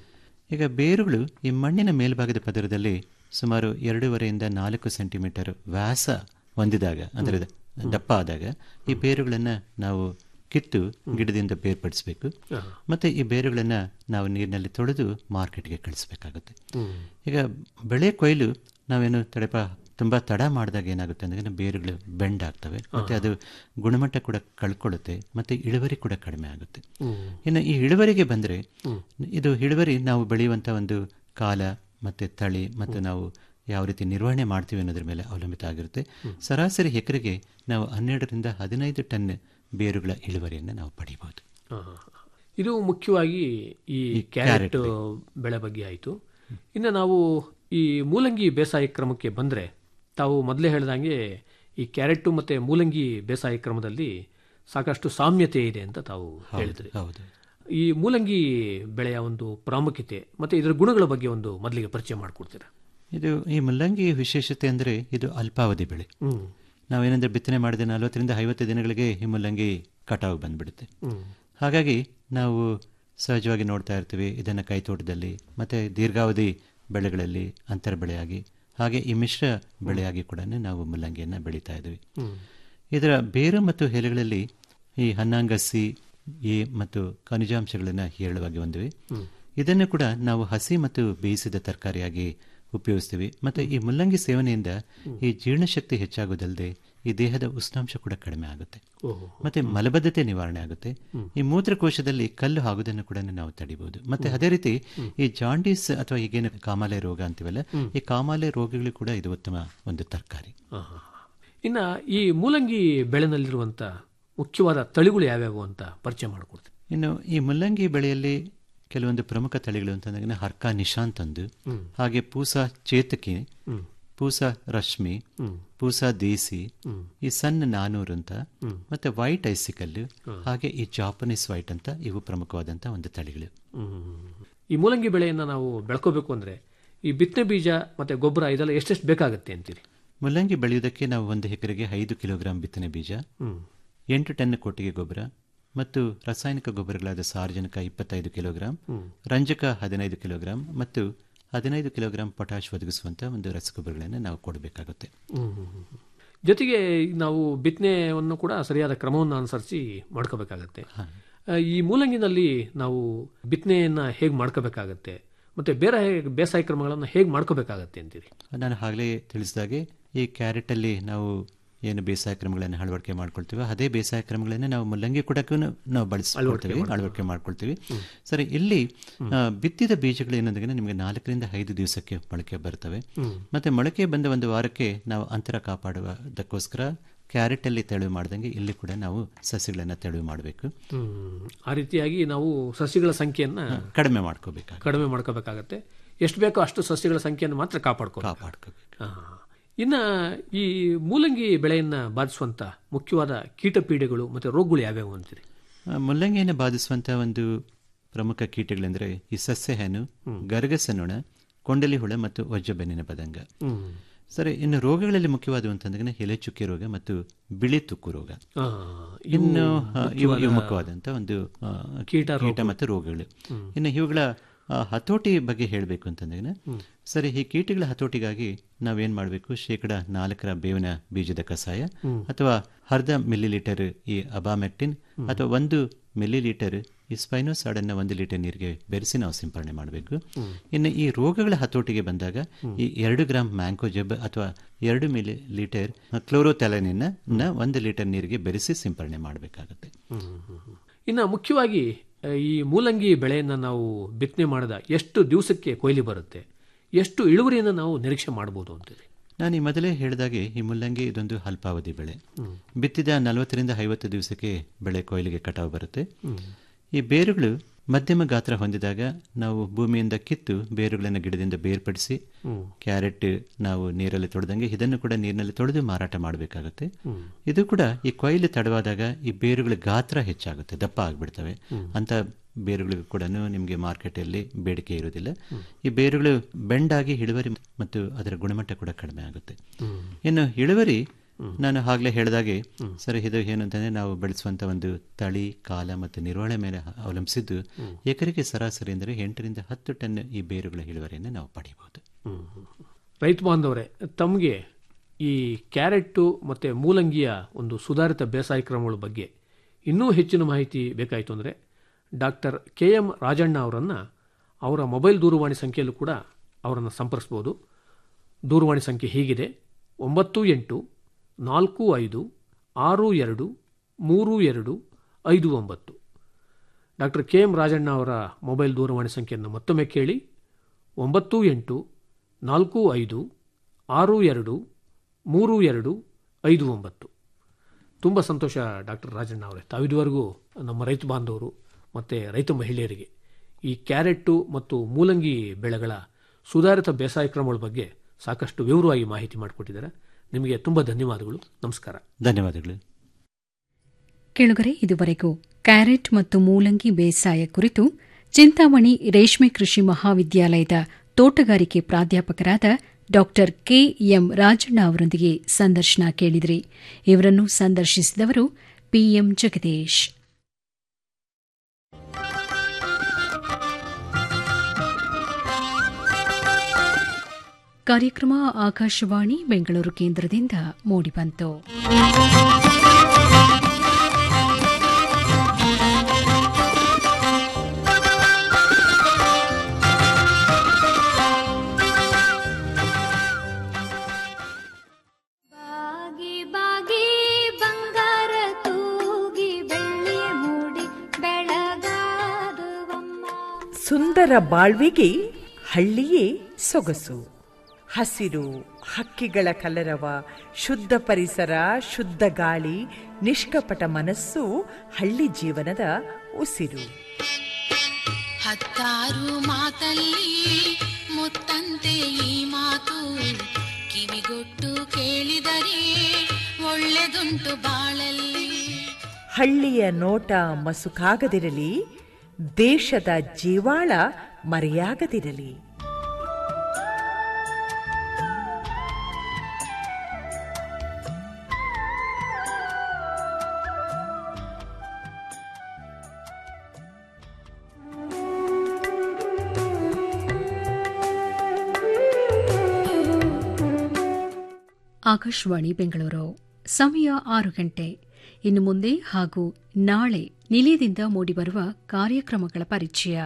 ಈಗ ಬೇರುಗಳು ಈ ಮಣ್ಣಿನ ಮೇಲ್ಭಾಗದ ಪದರದಲ್ಲಿ ಸುಮಾರು ಎರಡೂವರೆಯಿಂದ ನಾಲ್ಕು ಸೆಂಟಿಮೀಟರ್ ವ್ಯಾಸ ಹೊಂದಿದಾಗ ಅಂದರೆ ದಪ್ಪ ಆದಾಗ ಈ ಬೇರುಗಳನ್ನು ನಾವು ಕಿತ್ತು ಗಿಡದಿಂದ ಬೇರ್ಪಡಿಸಬೇಕು ಮತ್ತೆ ಈ ಬೇರುಗಳನ್ನು ನಾವು ನೀರಿನಲ್ಲಿ ತೊಳೆದು ಮಾರ್ಕೆಟ್ಗೆ ಕಳಿಸಬೇಕಾಗುತ್ತೆ ಈಗ ಬೆಳೆ ಕೊಯ್ಲು ನಾವೇನು ತಡೆಪ ತುಂಬಾ ತಡ ಮಾಡಿದಾಗ ಏನಾಗುತ್ತೆ ಅಂದ್ರೆ ಬೇರುಗಳು ಬೆಂಡ್ ಆಗ್ತವೆ ಮತ್ತೆ ಅದು ಗುಣಮಟ್ಟ ಕೂಡ ಕಳ್ಕೊಳ್ಳುತ್ತೆ ಮತ್ತೆ ಇಳುವರಿ ಕೂಡ ಕಡಿಮೆ ಆಗುತ್ತೆ ಇನ್ನು ಈ ಇಳುವರಿಗೆ ಬಂದ್ರೆ ಇದು ಇಳುವರಿ ನಾವು ಬೆಳೆಯುವಂತ ಒಂದು ಕಾಲ ಮತ್ತೆ ತಳಿ ಮತ್ತು ನಾವು ಯಾವ ರೀತಿ ನಿರ್ವಹಣೆ ಮಾಡ್ತೀವಿ ಅನ್ನೋದ್ರ ಮೇಲೆ ಅವಲಂಬಿತ ಆಗಿರುತ್ತೆ ಸರಾಸರಿ ಎಕರೆಗೆ ನಾವು ಹನ್ನೆರಡರಿಂದ ಹದಿನೈದು ಟನ್ ಬೇರುಗಳ ಇಳುವರಿಯನ್ನು ನಾವು ಪಡಿಬಹುದು ಆ, ಇದು ಮುಖ್ಯವಾಗಿ ಈ ಈ ಕ್ಯಾರೆಟ್ ಕ್ಯಾರೆಟ್ ಬೆಳೆ ಬಗ್ಗೆ ಆಯಿತು ಇನ್ನು ನಾವು ಈ ಮೂಲಂಗಿ ಬೇಸಾಯ ಕ್ರಮಕ್ಕೆ ಬಂದರೆ ತಾವು ಮೊದಲೇ ಹೇಳ್ದಂಗೆ ಈ ಕ್ಯಾರೆಟ್ ಮತ್ತು ಮೂಲಂಗಿ ಬೇಸಾಯ ಕ್ರಮದಲ್ಲಿ ಸಾಕಷ್ಟು ಸಾಮ್ಯತೆ ಇದೆ ಅಂತ ತಾವು ಹೇಳಿದ್ರಿ ಹೌದು ಈ ಮೂಲಂಗಿ ಬೆಳೆಯ ಒಂದು ಪ್ರಾಮುಖ್ಯತೆ ಮತ್ತು ಇದರ ಗುಣಗಳ ಬಗ್ಗೆ ಒಂದು ಮೊದಲಿಗೆ ಪರಿಚಯ ಮಾಡಿಕೊಡ್ತೀರಾ ಇದು ಈ ಮುಲ್ಲಂಗಿ ವಿಶೇಷತೆ ಅಂದರೆ ಇದು ಅಲ್ಪಾವಧಿ ಬೆಳೆ ಹ್ಮ್. ನಾವೇನಂದ್ರೆ ಬಿತ್ತನೆ ಮಾಡಿದ ನಲವತ್ತರಿಂದ ಐವತ್ತು ದಿನಗಳಿಗೆ ಈ ಮುಲ್ಲಂಗಿ ಕಟಾವು ಬಂದ್ಬಿಡುತ್ತೆ ಹ್ಮ್. ಹಾಗಾಗಿ ನಾವು ಸಹಜವಾಗಿ ನೋಡ್ತಾ ಇರ್ತೀವಿ ಇದನ್ನು ಕೈತೋಟದಲ್ಲಿ ಮತ್ತು ದೀರ್ಘಾವಧಿ ಬೆಳೆಗಳಲ್ಲಿ ಅಂತರ ಬೆಳೆಯಾಗಿ ಹಾಗೆ ಈ ಮಿಶ್ರ ಬೆಳೆಯಾಗಿ ಕೂಡ ನಾವು ಮುಲ್ಲಂಗಿಯನ್ನು ಬೆಳೀತಾ ಇದ್ವಿ ಇದರ ಬೇರು ಮತ್ತು ಎಲೆಗಳಲ್ಲಿ ಈ ಹನ್ನಾಂಗ ಸಿ ಎ ಮತ್ತು ಖನಿಜಾಂಶಗಳನ್ನು ಹೇರಳವಾಗಿ ಹೊಂದಿವೆ ಇದನ್ನು ಕೂಡ ನಾವು ಹಸಿ ಮತ್ತು ಬೇಯಿಸಿದ ತರಕಾರಿಯಾಗಿ ಉಪಯೋಗಿಸ್ತೀವಿ ಮತ್ತು ಈ ಮುಲ್ಲಂಗಿ ಸೇವನೆಯಿಂದ ಈ ಜೀರ್ಣಶಕ್ತಿ ಹೆಚ್ಚಾಗೋದಲ್ಲದೆ ಈ ದೇಹದ ಉಷ್ಣಾಂಶ ಕೂಡ ಕಡಿಮೆ ಆಗುತ್ತೆ ಓಹೋ. ಮತ್ತೆ ಮಲಬದ್ಧತೆ ನಿವಾರಣೆ ಆಗುತ್ತೆ ಈ ಮೂತ್ರಕೋಶದಲ್ಲಿ ಕಲ್ಲು ಆಗೋದನ್ನು ಕೂಡ ನಾವು ತಡಿಬಹುದು ಮತ್ತೆ ಅದೇ ರೀತಿ ಈ ಜಾಂಡೀಸ್ ಅಥವಾ ಈಗೇನು ಕಾಮಾಲೆ ರೋಗ ಅಂತೀವಲ್ಲ ಈ ಕಾಮಾಲೆ ರೋಗಗಳು ಕೂಡ ಇದು ಉತ್ತಮ ಒಂದು ತರಕಾರಿ ಆಹಾ. ಇನ್ನ ಈ ಮೂಲಂಗಿ ಬೆಳೆನಲ್ಲಿರುವಂತ ಮುಖ್ಯವಾದ ತಳಿಗಳು ಯಾವ್ಯಾವು ಅಂತ ಪರಿಚಯ ಮಾಡಿಕೊಡ್ತೀನಿ ಇನ್ನು ಈ ಮುಲ್ಲಂಗಿ ಬೆಳೆಯಲ್ಲಿ ಕೆಲವೊಂದು ಪ್ರಮುಖ ತಳಿಗಳು ಅಂತಂದಾಗ ಹರ್ಕ ನಿಶಾಂತ್ ಒಂದು ಹ್ಮ್. ಹಾಗೆ ಪೂಸ ಚೇತಕಿ ಹ್ಮ್. ಪೂಸ ರಶ್ಮಿ ಹ್ಮ್. ಪೂಸ ದೇಸಿ ಹ್ಮ್. ಈ ಸಣ್ಣ ನಾನೂರು ಅಂತ ಹ್ಮ್. ಮತ್ತೆ ವೈಟ್ ಐಸಿಕಲ್ ಹ್ಮ್. ಹಾಗೆ ಈ ಜಾಪನೀಸ್ ವೈಟ್ ಅಂತ ಇವು ಪ್ರಮುಖವಾದಂತಹ ಒಂದು ತಳಿಗಳು ಹ್ಮ್. ಈ ಮೂಲಂಗಿ ಬೆಳೆಯನ್ನ ನಾವು ಬೆಳ್ಕೋಬೇಕು ಅಂದ್ರೆ ಈ ಬಿತ್ತನೆ ಬೀಜ ಮತ್ತೆ ಗೊಬ್ಬರ ಇದೆಲ್ಲ ಎಷ್ಟೆಷ್ಟು ಬೇಕಾಗುತ್ತೆ ಅಂತೀರಿ ಮುಲ್ಲಂಗಿ ಬೆಳೆಯುವುದಕ್ಕೆ ನಾವು ಒಂದು ಎಕರೆಗೆ ಐದು ಕಿಲೋಗ್ರಾಂ ಬಿತ್ತನೆ ಬೀಜ ಹ್ಮ್. ಎಂಟು ಟನ್ ಕೊಟ್ಟಿಗೆ ಗೊಬ್ಬರ ಮತ್ತು ರಾಸಾಯನಿಕ ಗೊಬ್ಬರಗಳಾದ ಸಾರ್ವಜನಿಕ ಇಪ್ಪತ್ತೈದು ಕಿಲೋಗ್ರಾಂ ಹ್ಮ್. ರಂಜಕ ಹದಿನೈದು ಕಿಲೋಗ್ರಾಂ ಮತ್ತು ಹದಿನೈದು ಕಿಲೋಗ್ರಾಂ ಪೊಟ್ಯಾಶ್ ಒದಗಿಸುವಂಥ ಒಂದು ರಸಗೊಬ್ಬರಗಳನ್ನು ನಾವು ಕೊಡಬೇಕಾಗುತ್ತೆ ಹ್ಮ್, ಹ್ಮ್, ಹ್ಮ್. ಜೊತೆಗೆ ನಾವು ಬಿತ್ತನೆಯನ್ನು ಕೂಡ ಸರಿಯಾದ ಕ್ರಮವನ್ನು ಅನುಸರಿಸಿ ಮಾಡ್ಕೋಬೇಕಾಗತ್ತೆ ಆ, ಈ ಮೂಲಂಗಿನಲ್ಲಿ ನಾವು ಬಿತ್ತನೆಯನ್ನ ಹೇಗೆ ಮಾಡ್ಕೋಬೇಕಾಗತ್ತೆ ಮತ್ತೆ ಬೇರೆ ಬೇಸಾಯ ಕ್ರಮಗಳನ್ನು ಹೇಗೆ ಮಾಡ್ಕೋಬೇಕಾಗತ್ತೆ ಅಂತೀರಿ ನಾನು ಆಗಲೇ ತಿಳಿಸಿದಾಗೆ ಈ ಕ್ಯಾರೆಟಲ್ಲಿ ನಾವು ಏನು ಬೇಸಾಯ ಕ್ರಮಗಳನ್ನು ಅಳವಡಿಕೆ ಮಾಡ್ಕೊಳ್ತೀವಿ ಅದೇ ಬೇಸಾಯ ಕ್ರಮಗಳನ್ನು ನಾವು ಮುಲ್ಲಂಗಿ ಕೂಡ ನಾವು ಬಳಸ್ಕೊಳ್ತೀವಿ ಅಳವಡಿಕೆ ಮಾಡ್ಕೊಳ್ತೀವಿ ಸರಿ ಇಲ್ಲಿ ಆ, ಬಿತ್ತಿದ ಬೀಜಗಳು ಏನಂದ್ರೆ ನಿಮಗೆ ನಾಲ್ಕರಿಂದ ಐದು ದಿವಸಕ್ಕೆ ಮೊಳಕೆ ಬರ್ತವೆ ಹ್ಮ್. ಮತ್ತೆ ಮೊಳಕೆ ಬಂದ ಒಂದು ವಾರಕ್ಕೆ ನಾವು ಅಂತರ ಕಾಪಾಡುವುದಕ್ಕೋಸ್ಕರ ಕ್ಯಾರೆಟಲ್ಲಿ ತೆಳುವು ಮಾಡ್ದಂಗೆ ಇಲ್ಲಿ ಕೂಡ ನಾವು ಸಸ್ಯಗಳನ್ನು ತೆಳುವು ಮಾಡಬೇಕು ಹ್ಮ್. ಆ ರೀತಿಯಾಗಿ ನಾವು ಸಸ್ಯಗಳ ಸಂಖ್ಯೆಯನ್ನ ಕಡಿಮೆ ಮಾಡ್ಕೋಬೇಕಾಗುತ್ತೆ ಕಡಿಮೆ ಮಾಡ್ಕೋಬೇಕಾಗತ್ತೆ ಎಷ್ಟು ಬೇಕೋ ಅಷ್ಟು ಸಸ್ಯಗಳ ಸಂಖ್ಯೆಯನ್ನು ಮಾತ್ರ ಕಾಪಾಡ್ಕೋ ಕಾಪಾಡ್ಕೋಬೇಕು ಇನ್ನ ಈ ಮೂಲಂಗಿ ಬೆಳೆಯನ್ನ ಬಾಧಿಸುವಂತ ಮುಖ್ಯವಾದ ಕೀಟ ಪೀಡೆಗಳು ಮತ್ತೆ ರೋಗಗಳು ಯಾವ್ಯಾವು ಅಂತೀರಿ ಆ, ಮುಲ್ಲಂಗಿಯನ್ನು ಬಾಧಿಸುವಂಥ ಒಂದು ಪ್ರಮುಖ ಕೀಟಗಳೆಂದರೆ ಈ ಸಸ್ಯ ಹೆನು ಗರಗಸ ನೊಣ ಕೊಂಡಲಿ ಹುಳ ಮತ್ತು ವಜ್ರ ಬೆನ್ನಿನ ಪದಂಗ ಹ್ಮ್. ಸರಿ ಇನ್ನು ರೋಗಗಳಲ್ಲಿ ಮುಖ್ಯವಾದವು ಅಂತಂದ್ರೆ ಎಲೆ ಚುಕ್ಕೆ ರೋಗ ಮತ್ತು ಬಿಳಿ ತುಕ್ಕು ರೋಗ ಆ, ಇವು ಇನ್ನು ಆ, ಇವು ಇವು ಮುಖ್ಯವಾದ ಮುಖ್ಯವಾದಂಥ ಒಂದು ಆ, ಕೀಟ ಕೀಟ ಮತ್ತು ರೋಗಗಳು ಇನ್ನು ಇವುಗಳ ಆ, ಹತೋಟಿ ಬಗ್ಗೆ ಹೇಳಬೇಕು ಅಂತಂದ್ರೆ ಸರಿ ಈ ಕೀಟಗಳ ಹತೋಟಿಗಾಗಿ ನಾವೇನ್ ಮಾಡಬೇಕು ಶೇಕಡ ನಾಲ್ಕರ ಬೇವಿನ ಬೀಜದ ಕಷಾಯ ಹ್ಮ್. ಅಥವಾ ಅರ್ಧ ಮಿಲಿ ಲೀಟರ್ ಈ ಅಬಾಮೆಕ್ಟಿನ್ ಅಥವಾ ಒಂದು ಮಿಲಿ ಲೀಟರ್ ಈ ಸ್ಪೈನೋಸಾಡನ್ನ ಒಂದು ಲೀಟರ್ ನೀರಿಗೆ ಬೆರೆಸಿ ನಾವು ಸಿಂಪರಣೆ ಮಾಡಬೇಕು ಇನ್ನು ಈ ರೋಗಗಳ ಹತೋಟಿಗೆ ಬಂದಾಗ ಈ ಎರಡು ಗ್ರಾಂ ಮ್ಯಾಂಕೋಜೆಬ್ ಅಥವಾ ಎರಡು ಮಿಲಿ ಲೀಟರ್ ಕ್ಲೋರೋಥೆಲನಿನ ಒಂದು ಲೀಟರ್ ನೀರಿಗೆ ಬೆರೆಸಿ ಸಿಂಪರಣೆ ಮಾಡಬೇಕಾಗುತ್ತೆ ಹ್ಮ್, ಹ್ಮ್, ಹ್ಮ್. ಇನ್ನ ಮುಖ್ಯವಾಗಿ ಆ, ಈ ಮೂಲಂಗಿ ಬೆಳೆಯನ್ನ ನಾವು ಬಿತ್ತನೆ ಮಾಡಿದ ಎಷ್ಟು ದಿವಸಕ್ಕೆ ಕೊಯ್ಲಿ ಬರುತ್ತೆ ಎಷ್ಟು ಇಳುವರಿಯನ್ನು ನಾವು ನಿರೀಕ್ಷೆ ಮಾಡಬಹುದು ಅಂತೀರಿ ನಾನು ಈ ಮೊದಲೇ ಹೇಳಿದಾಗೆ ಈ ಮುಲ್ಲಂಗಿ ಇದೊಂದು ಅಲ್ಪಾವಧಿ ಬೆಳೆ ಹ್ಮ್. ಬಿತ್ತಿದ ನಲವತ್ತರಿಂದ ಐವತ್ತು ದಿವಸಕ್ಕೆ ಬೆಳೆ ಕೊಯ್ಲಿಗೆ ಕಟಾವು ಬರುತ್ತೆ ಹ್ಮ್. ಈ ಬೇರುಗಳು ಮಧ್ಯಮ ಗಾತ್ರ ಹೊಂದಿದಾಗ ನಾವು ಭೂಮಿಯಿಂದ ಕಿತ್ತು ಬೇರುಗಳನ್ನು ಗಿಡದಿಂದ ಬೇರ್ಪಡಿಸಿ ಹ್ಮ್. ಕ್ಯಾರೆಟ್ ನಾವು ನೀರಲ್ಲಿ ತೊಳೆದಂಗೆ ಇದನ್ನು ಕೂಡ ನೀರಿನಲ್ಲಿ ತೊಳೆದು ಮಾರಾಟ ಮಾಡಬೇಕಾಗುತ್ತೆ ಹ್ಮ್. ಇದು ಕೂಡ ಈ ಕೊಯ್ಲು ತಡವಾದಾಗ ಈ ಬೇರುಗಳ ಗಾತ್ರ ಹೆಚ್ಚಾಗುತ್ತೆ ದಪ್ಪ ಆಗಿಬಿಡ್ತವೆ ಅಂತ ಬೇರುಗಳಿಗೂ ಕೂಡ ನಿಮಗೆ ಮಾರ್ಕೆಟಲ್ಲಿ ಬೇಡಿಕೆ ಇರುವುದಿಲ್ಲ ಈ ಬೇರುಗಳು ಬೆಂಡಾಗಿ ಇಳುವರಿ ಮತ್ತು ಅದರ ಗುಣಮಟ್ಟ ಕೂಡ ಕಡಿಮೆ ಆಗುತ್ತೆ ಹ್ಮ್. ಇನ್ನು ಇಳುವರಿ ನಾನು ಆಗಲೇ ಹೇಳಿದಾಗೆ ಸರಿ ಇದು ಏನು ಅಂತಂದ್ರೆ ನಾವು ಬೆಳೆಸುವಂತ ಒಂದು ತಳಿ ಕಾಲ ಮತ್ತು ನಿರ್ವಹಣೆ ಮೇಲೆ ಅವಲಂಬಿಸಿದ್ದು ಎಕರೆಗೆ ಸರಾಸರಿ ಅಂದರೆ ಎಂಟರಿಂದ ಹತ್ತು ಟನ್ ಈ ಬೇರುಗಳ ಇಳುವರಿಯನ್ನು ನಾವು ಪಡೆಯಬಹುದು ಹ್ಮ್. ರೈತ ಬಾಂಧವರೇ ತಮಗೆ ಈ ಕ್ಯಾರೆಟ್ಟು ಮತ್ತು ಮೂಲಂಗಿಯ ಒಂದು ಸುಧಾರಿತ ಬೇಸಾಯ ಕ್ರಮಗಳ ಬಗ್ಗೆ ಇನ್ನೂ ಹೆಚ್ಚಿನ ಮಾಹಿತಿ ಬೇಕಾಯಿತು ಅಂದರೆ ಡಾಕ್ಟರ್ ಕೆ ಎಂ ರಾಜಣ್ಣ ಅವರನ್ನು ಅವರ ಮೊಬೈಲ್ ದೂರವಾಣಿ ಸಂಖ್ಯೆಯಲ್ಲೂ ಕೂಡ ಅವರನ್ನು ಸಂಪರ್ಸ್ಬೋದು ದೂರವಾಣಿ ಸಂಖ್ಯೆ ಹೀಗಿದೆ ಒಂಬತ್ತು ಎಂಟು ನಾಲ್ಕು ಐದು ಆರು ಎರಡು ಮೂರು ಎರಡು ಐದು ಒಂಬತ್ತು ಡಾಕ್ಟರ್ ಕೆ ಎಂ ರಾಜಣ್ಣ ಅವರ ಮೊಬೈಲ್ ದೂರವಾಣಿ ಸಂಖ್ಯೆಯನ್ನು ಮತ್ತೊಮ್ಮೆ ಕೇಳಿ ಒಂಬತ್ತು ಎಂಟು ನಾಲ್ಕು ಐದು ಆರು ಎರಡು ಮೂರು ಎರಡು ಐದು ಒಂಬತ್ತು ತುಂಬ ಸಂತೋಷ ಡಾಕ್ಟರ್ ರಾಜಣ್ಣ ಅವರೇ ತಾವಿದುವರೆಗೂ ನಮ್ಮ ರೈತ ಬಾಂಧವರು ಮತ್ತು ರೈತ ಮಹಿಳೆಯರಿಗೆ ಈ ಕ್ಯಾರೆಟ್ಟು ಮತ್ತು ಮೂಲಂಗಿ ಬೆಳೆಗಳ ಸುಧಾರಿತ ಬೇಸಾಯ ಕ್ರಮಗಳ ಬಗ್ಗೆ ಸಾಕಷ್ಟು ವಿವರವಾಗಿ ಮಾಹಿತಿ ಮಾಡಿಕೊಟ್ಟಿದ್ದಾರೆ ನಿಮಗೆ ತುಂಬ ಧನ್ಯವಾದಗಳು ನಮಸ್ಕಾರ ಧನ್ಯವಾದಗಳು ಕೆಳಗರೆ ಇದುವರೆಗೂ ಕ್ಯಾರೆಟ್ ಮತ್ತು ಮೂಲಂಗಿ ಬೇಸಾಯ ಕುರಿತು ಚಿಂತಾಮಣಿ ರೇಷ್ಮೆ ಕೃಷಿ ಮಹಾವಿದ್ಯಾಲಯದ ತೋಟಗಾರಿಕೆ ಪ್ರಾಧ್ಯಾಪಕರಾದ ಡಾಕ್ಟರ್ ಕೆಎಂ ರಾಜಣ್ಣ ಅವರೊಂದಿಗೆ ಸಂದರ್ಶನ ಕೇಳಿದ್ರಿ ಇವರನ್ನು ಸಂದರ್ಶಿಸಿದವರು ಪಿಎಂ ಜಗದೀಶ್ ಕಾರ್ಯಕ್ರಮ ಆಕಾಶವಾಣಿ ಬೆಂಗಳೂರು ಕೇಂದ್ರದಿಂದ ಮೂಡಿಬಂತು ಸುಂದರ ಬಾಳ್ವೆಗೆ ಹಳ್ಳಿಯೇ ಸೊಗಸು ಹಸಿರು ಹಕ್ಕಿಗಳ ಕಲರವ ಶುದ್ಧ ಪರಿಸರ ಶುದ್ಧ ಗಾಳಿ ನಿಷ್ಕಪಟ ಮನಸ್ಸು ಹಳ್ಳಿ ಜೀವನದ ಉಸಿರು ಹತ್ತಾರು ಮಾತಲ್ಲಿ ಮುತ್ತಂತೆ ಈ ಮಾತು ಕಿವಿಗೊಟ್ಟು ಕೇಳಿದರೆ ಒಳ್ಳೆದುಂಟು ಬಾಳಲ್ಲಿ ಹಳ್ಳಿಯ ನೋಟ ಮಸುಕಾಗದಿರಲಿ ದೇಶದ ಜೀವಾಳ ಮರೆಯಾಗದಿರಲಿ ಆಕಾಶವಾಣಿ ಬೆಂಗಳೂರು ಸಮಯ ಆರು ಗಂಟೆ ಇನ್ನು ಮುಂದೆ ಹಾಗೂ ನಾಳೆ ನಿಲಯದಿಂದ ಮೂಡಿಬರುವ ಕಾರ್ಯಕ್ರಮಗಳ ಪರಿಚಯ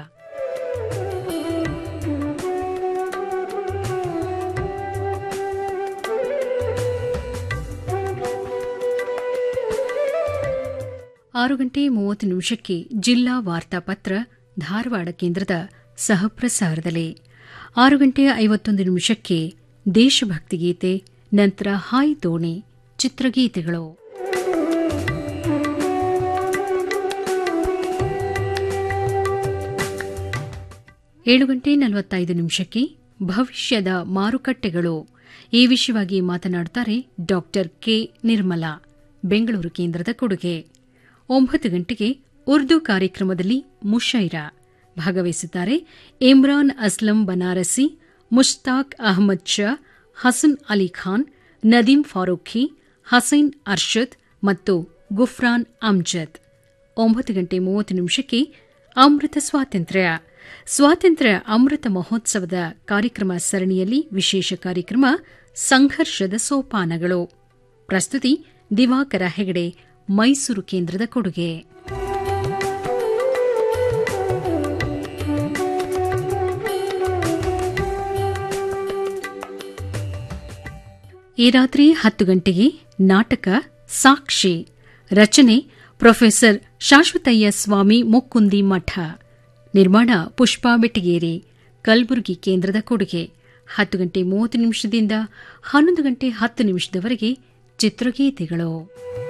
ಆರು ಗಂಟೆ ಮೂವತ್ತು ನಿಮಿಷಕ್ಕೆ ಜಿಲ್ಲಾ ವಾರ್ತಾಪತ್ರ ಧಾರವಾಡ ಕೇಂದ್ರದ ಸಹಪ್ರಸಾರದಲ್ಲಿ ಆರು ಗಂಟೆ ಐವತ್ತೊಂದು ನಿಮಿಷಕ್ಕೆ ದೇಶಭಕ್ತಿ ಗೀತೆ ನಂತರ ಹಾಯ್ ದೋಣಿ ಚಿತ್ರಗೀತೆಗಳು ಏಳು ಗಂಟೆ ನಲವತ್ತೈದು ನಿಮಿಷಕ್ಕೆ ಭವಿಷ್ಯದ ಮಾರುಕಟ್ಟೆಗಳು ಈ ವಿಷಯವಾಗಿ ಮಾತನಾಡುತ್ತಾರೆ ಡಾಕ್ಟರ್ ಕೆ ನಿರ್ಮಲಾ ಬೆಂಗಳೂರು ಕೇಂದ್ರದ ಕೊಡುಗೆ ಒಂಬತ್ತು ಗಂಟೆಗೆ ಉರ್ದು ಕಾರ್ಯಕ್ರಮದಲ್ಲಿ ಮುಷೈರಾ ಭಾಗವಹಿಸುತ್ತಾರೆ ಇಮ್ರಾನ್ ಅಸ್ಲಂ ಬನಾರಸಿ ಮುಷ್ತಾಕ್ ಅಹಮದ್ ಶಾ ಹಸನ್ ಅಲಿ ಖಾನ್ ನದೀಂ ಫಾರೂಖಿ ಹಸೈನ್ ಅರ್ಷದ್ ಮತ್ತು ಗುಫ್ರಾನ್ ಅಮ್ಜದ್ ಒಂಬತ್ತು ಗಂಟೆ ಮೂವತ್ತು ನಿಮಿಷಕ್ಕೆ ಅಮೃತ ಸ್ವಾತಂತ್ರ್ಯ ಸ್ವಾತಂತ್ರ್ಯ ಅಮೃತ ಮಹೋತ್ಸವದ ಕಾರ್ಯಕ್ರಮ ಸರಣಿಯಲ್ಲಿ ವಿಶೇಷ ಕಾರ್ಯಕ್ರಮ ಸಂಘರ್ಷದ ಸೋಪಾನಗಳು ಪ್ರಸ್ತುತಿ ದಿವಾಕರ ಹೆಗಡೆ ಮೈಸೂರು ಕೇಂದ್ರದ ಕೊಡುಗೆ ಈ ರಾತ್ರಿ ಹತ್ತು ಗಂಟೆಗೆ ನಾಟಕ ಸಾಕ್ಷಿ ರಚನೆ ಪ್ರೊಫೆಸರ್ ಶಾಶ್ವತಯ್ಯ ಸ್ವಾಮಿ ಮುಕ್ಕುಂದಿ ಮಠ ನಿರ್ಮಾಣ ಪುಷ್ಪಾ ಬೆಟಗೇರಿ ಕಲಬುರಗಿ ಕೇಂದ್ರದ ಕೊಡುಗೆ ಹತ್ತು ಗಂಟೆ ಮೂವತ್ತು ನಿಮಿಷದಿಂದ ಹನ್ನೊಂದು ಗಂಟೆ ಹತ್ತು ನಿಮಿಷದವರೆಗೆ ಚಿತ್ರಗೀತೆಗಳು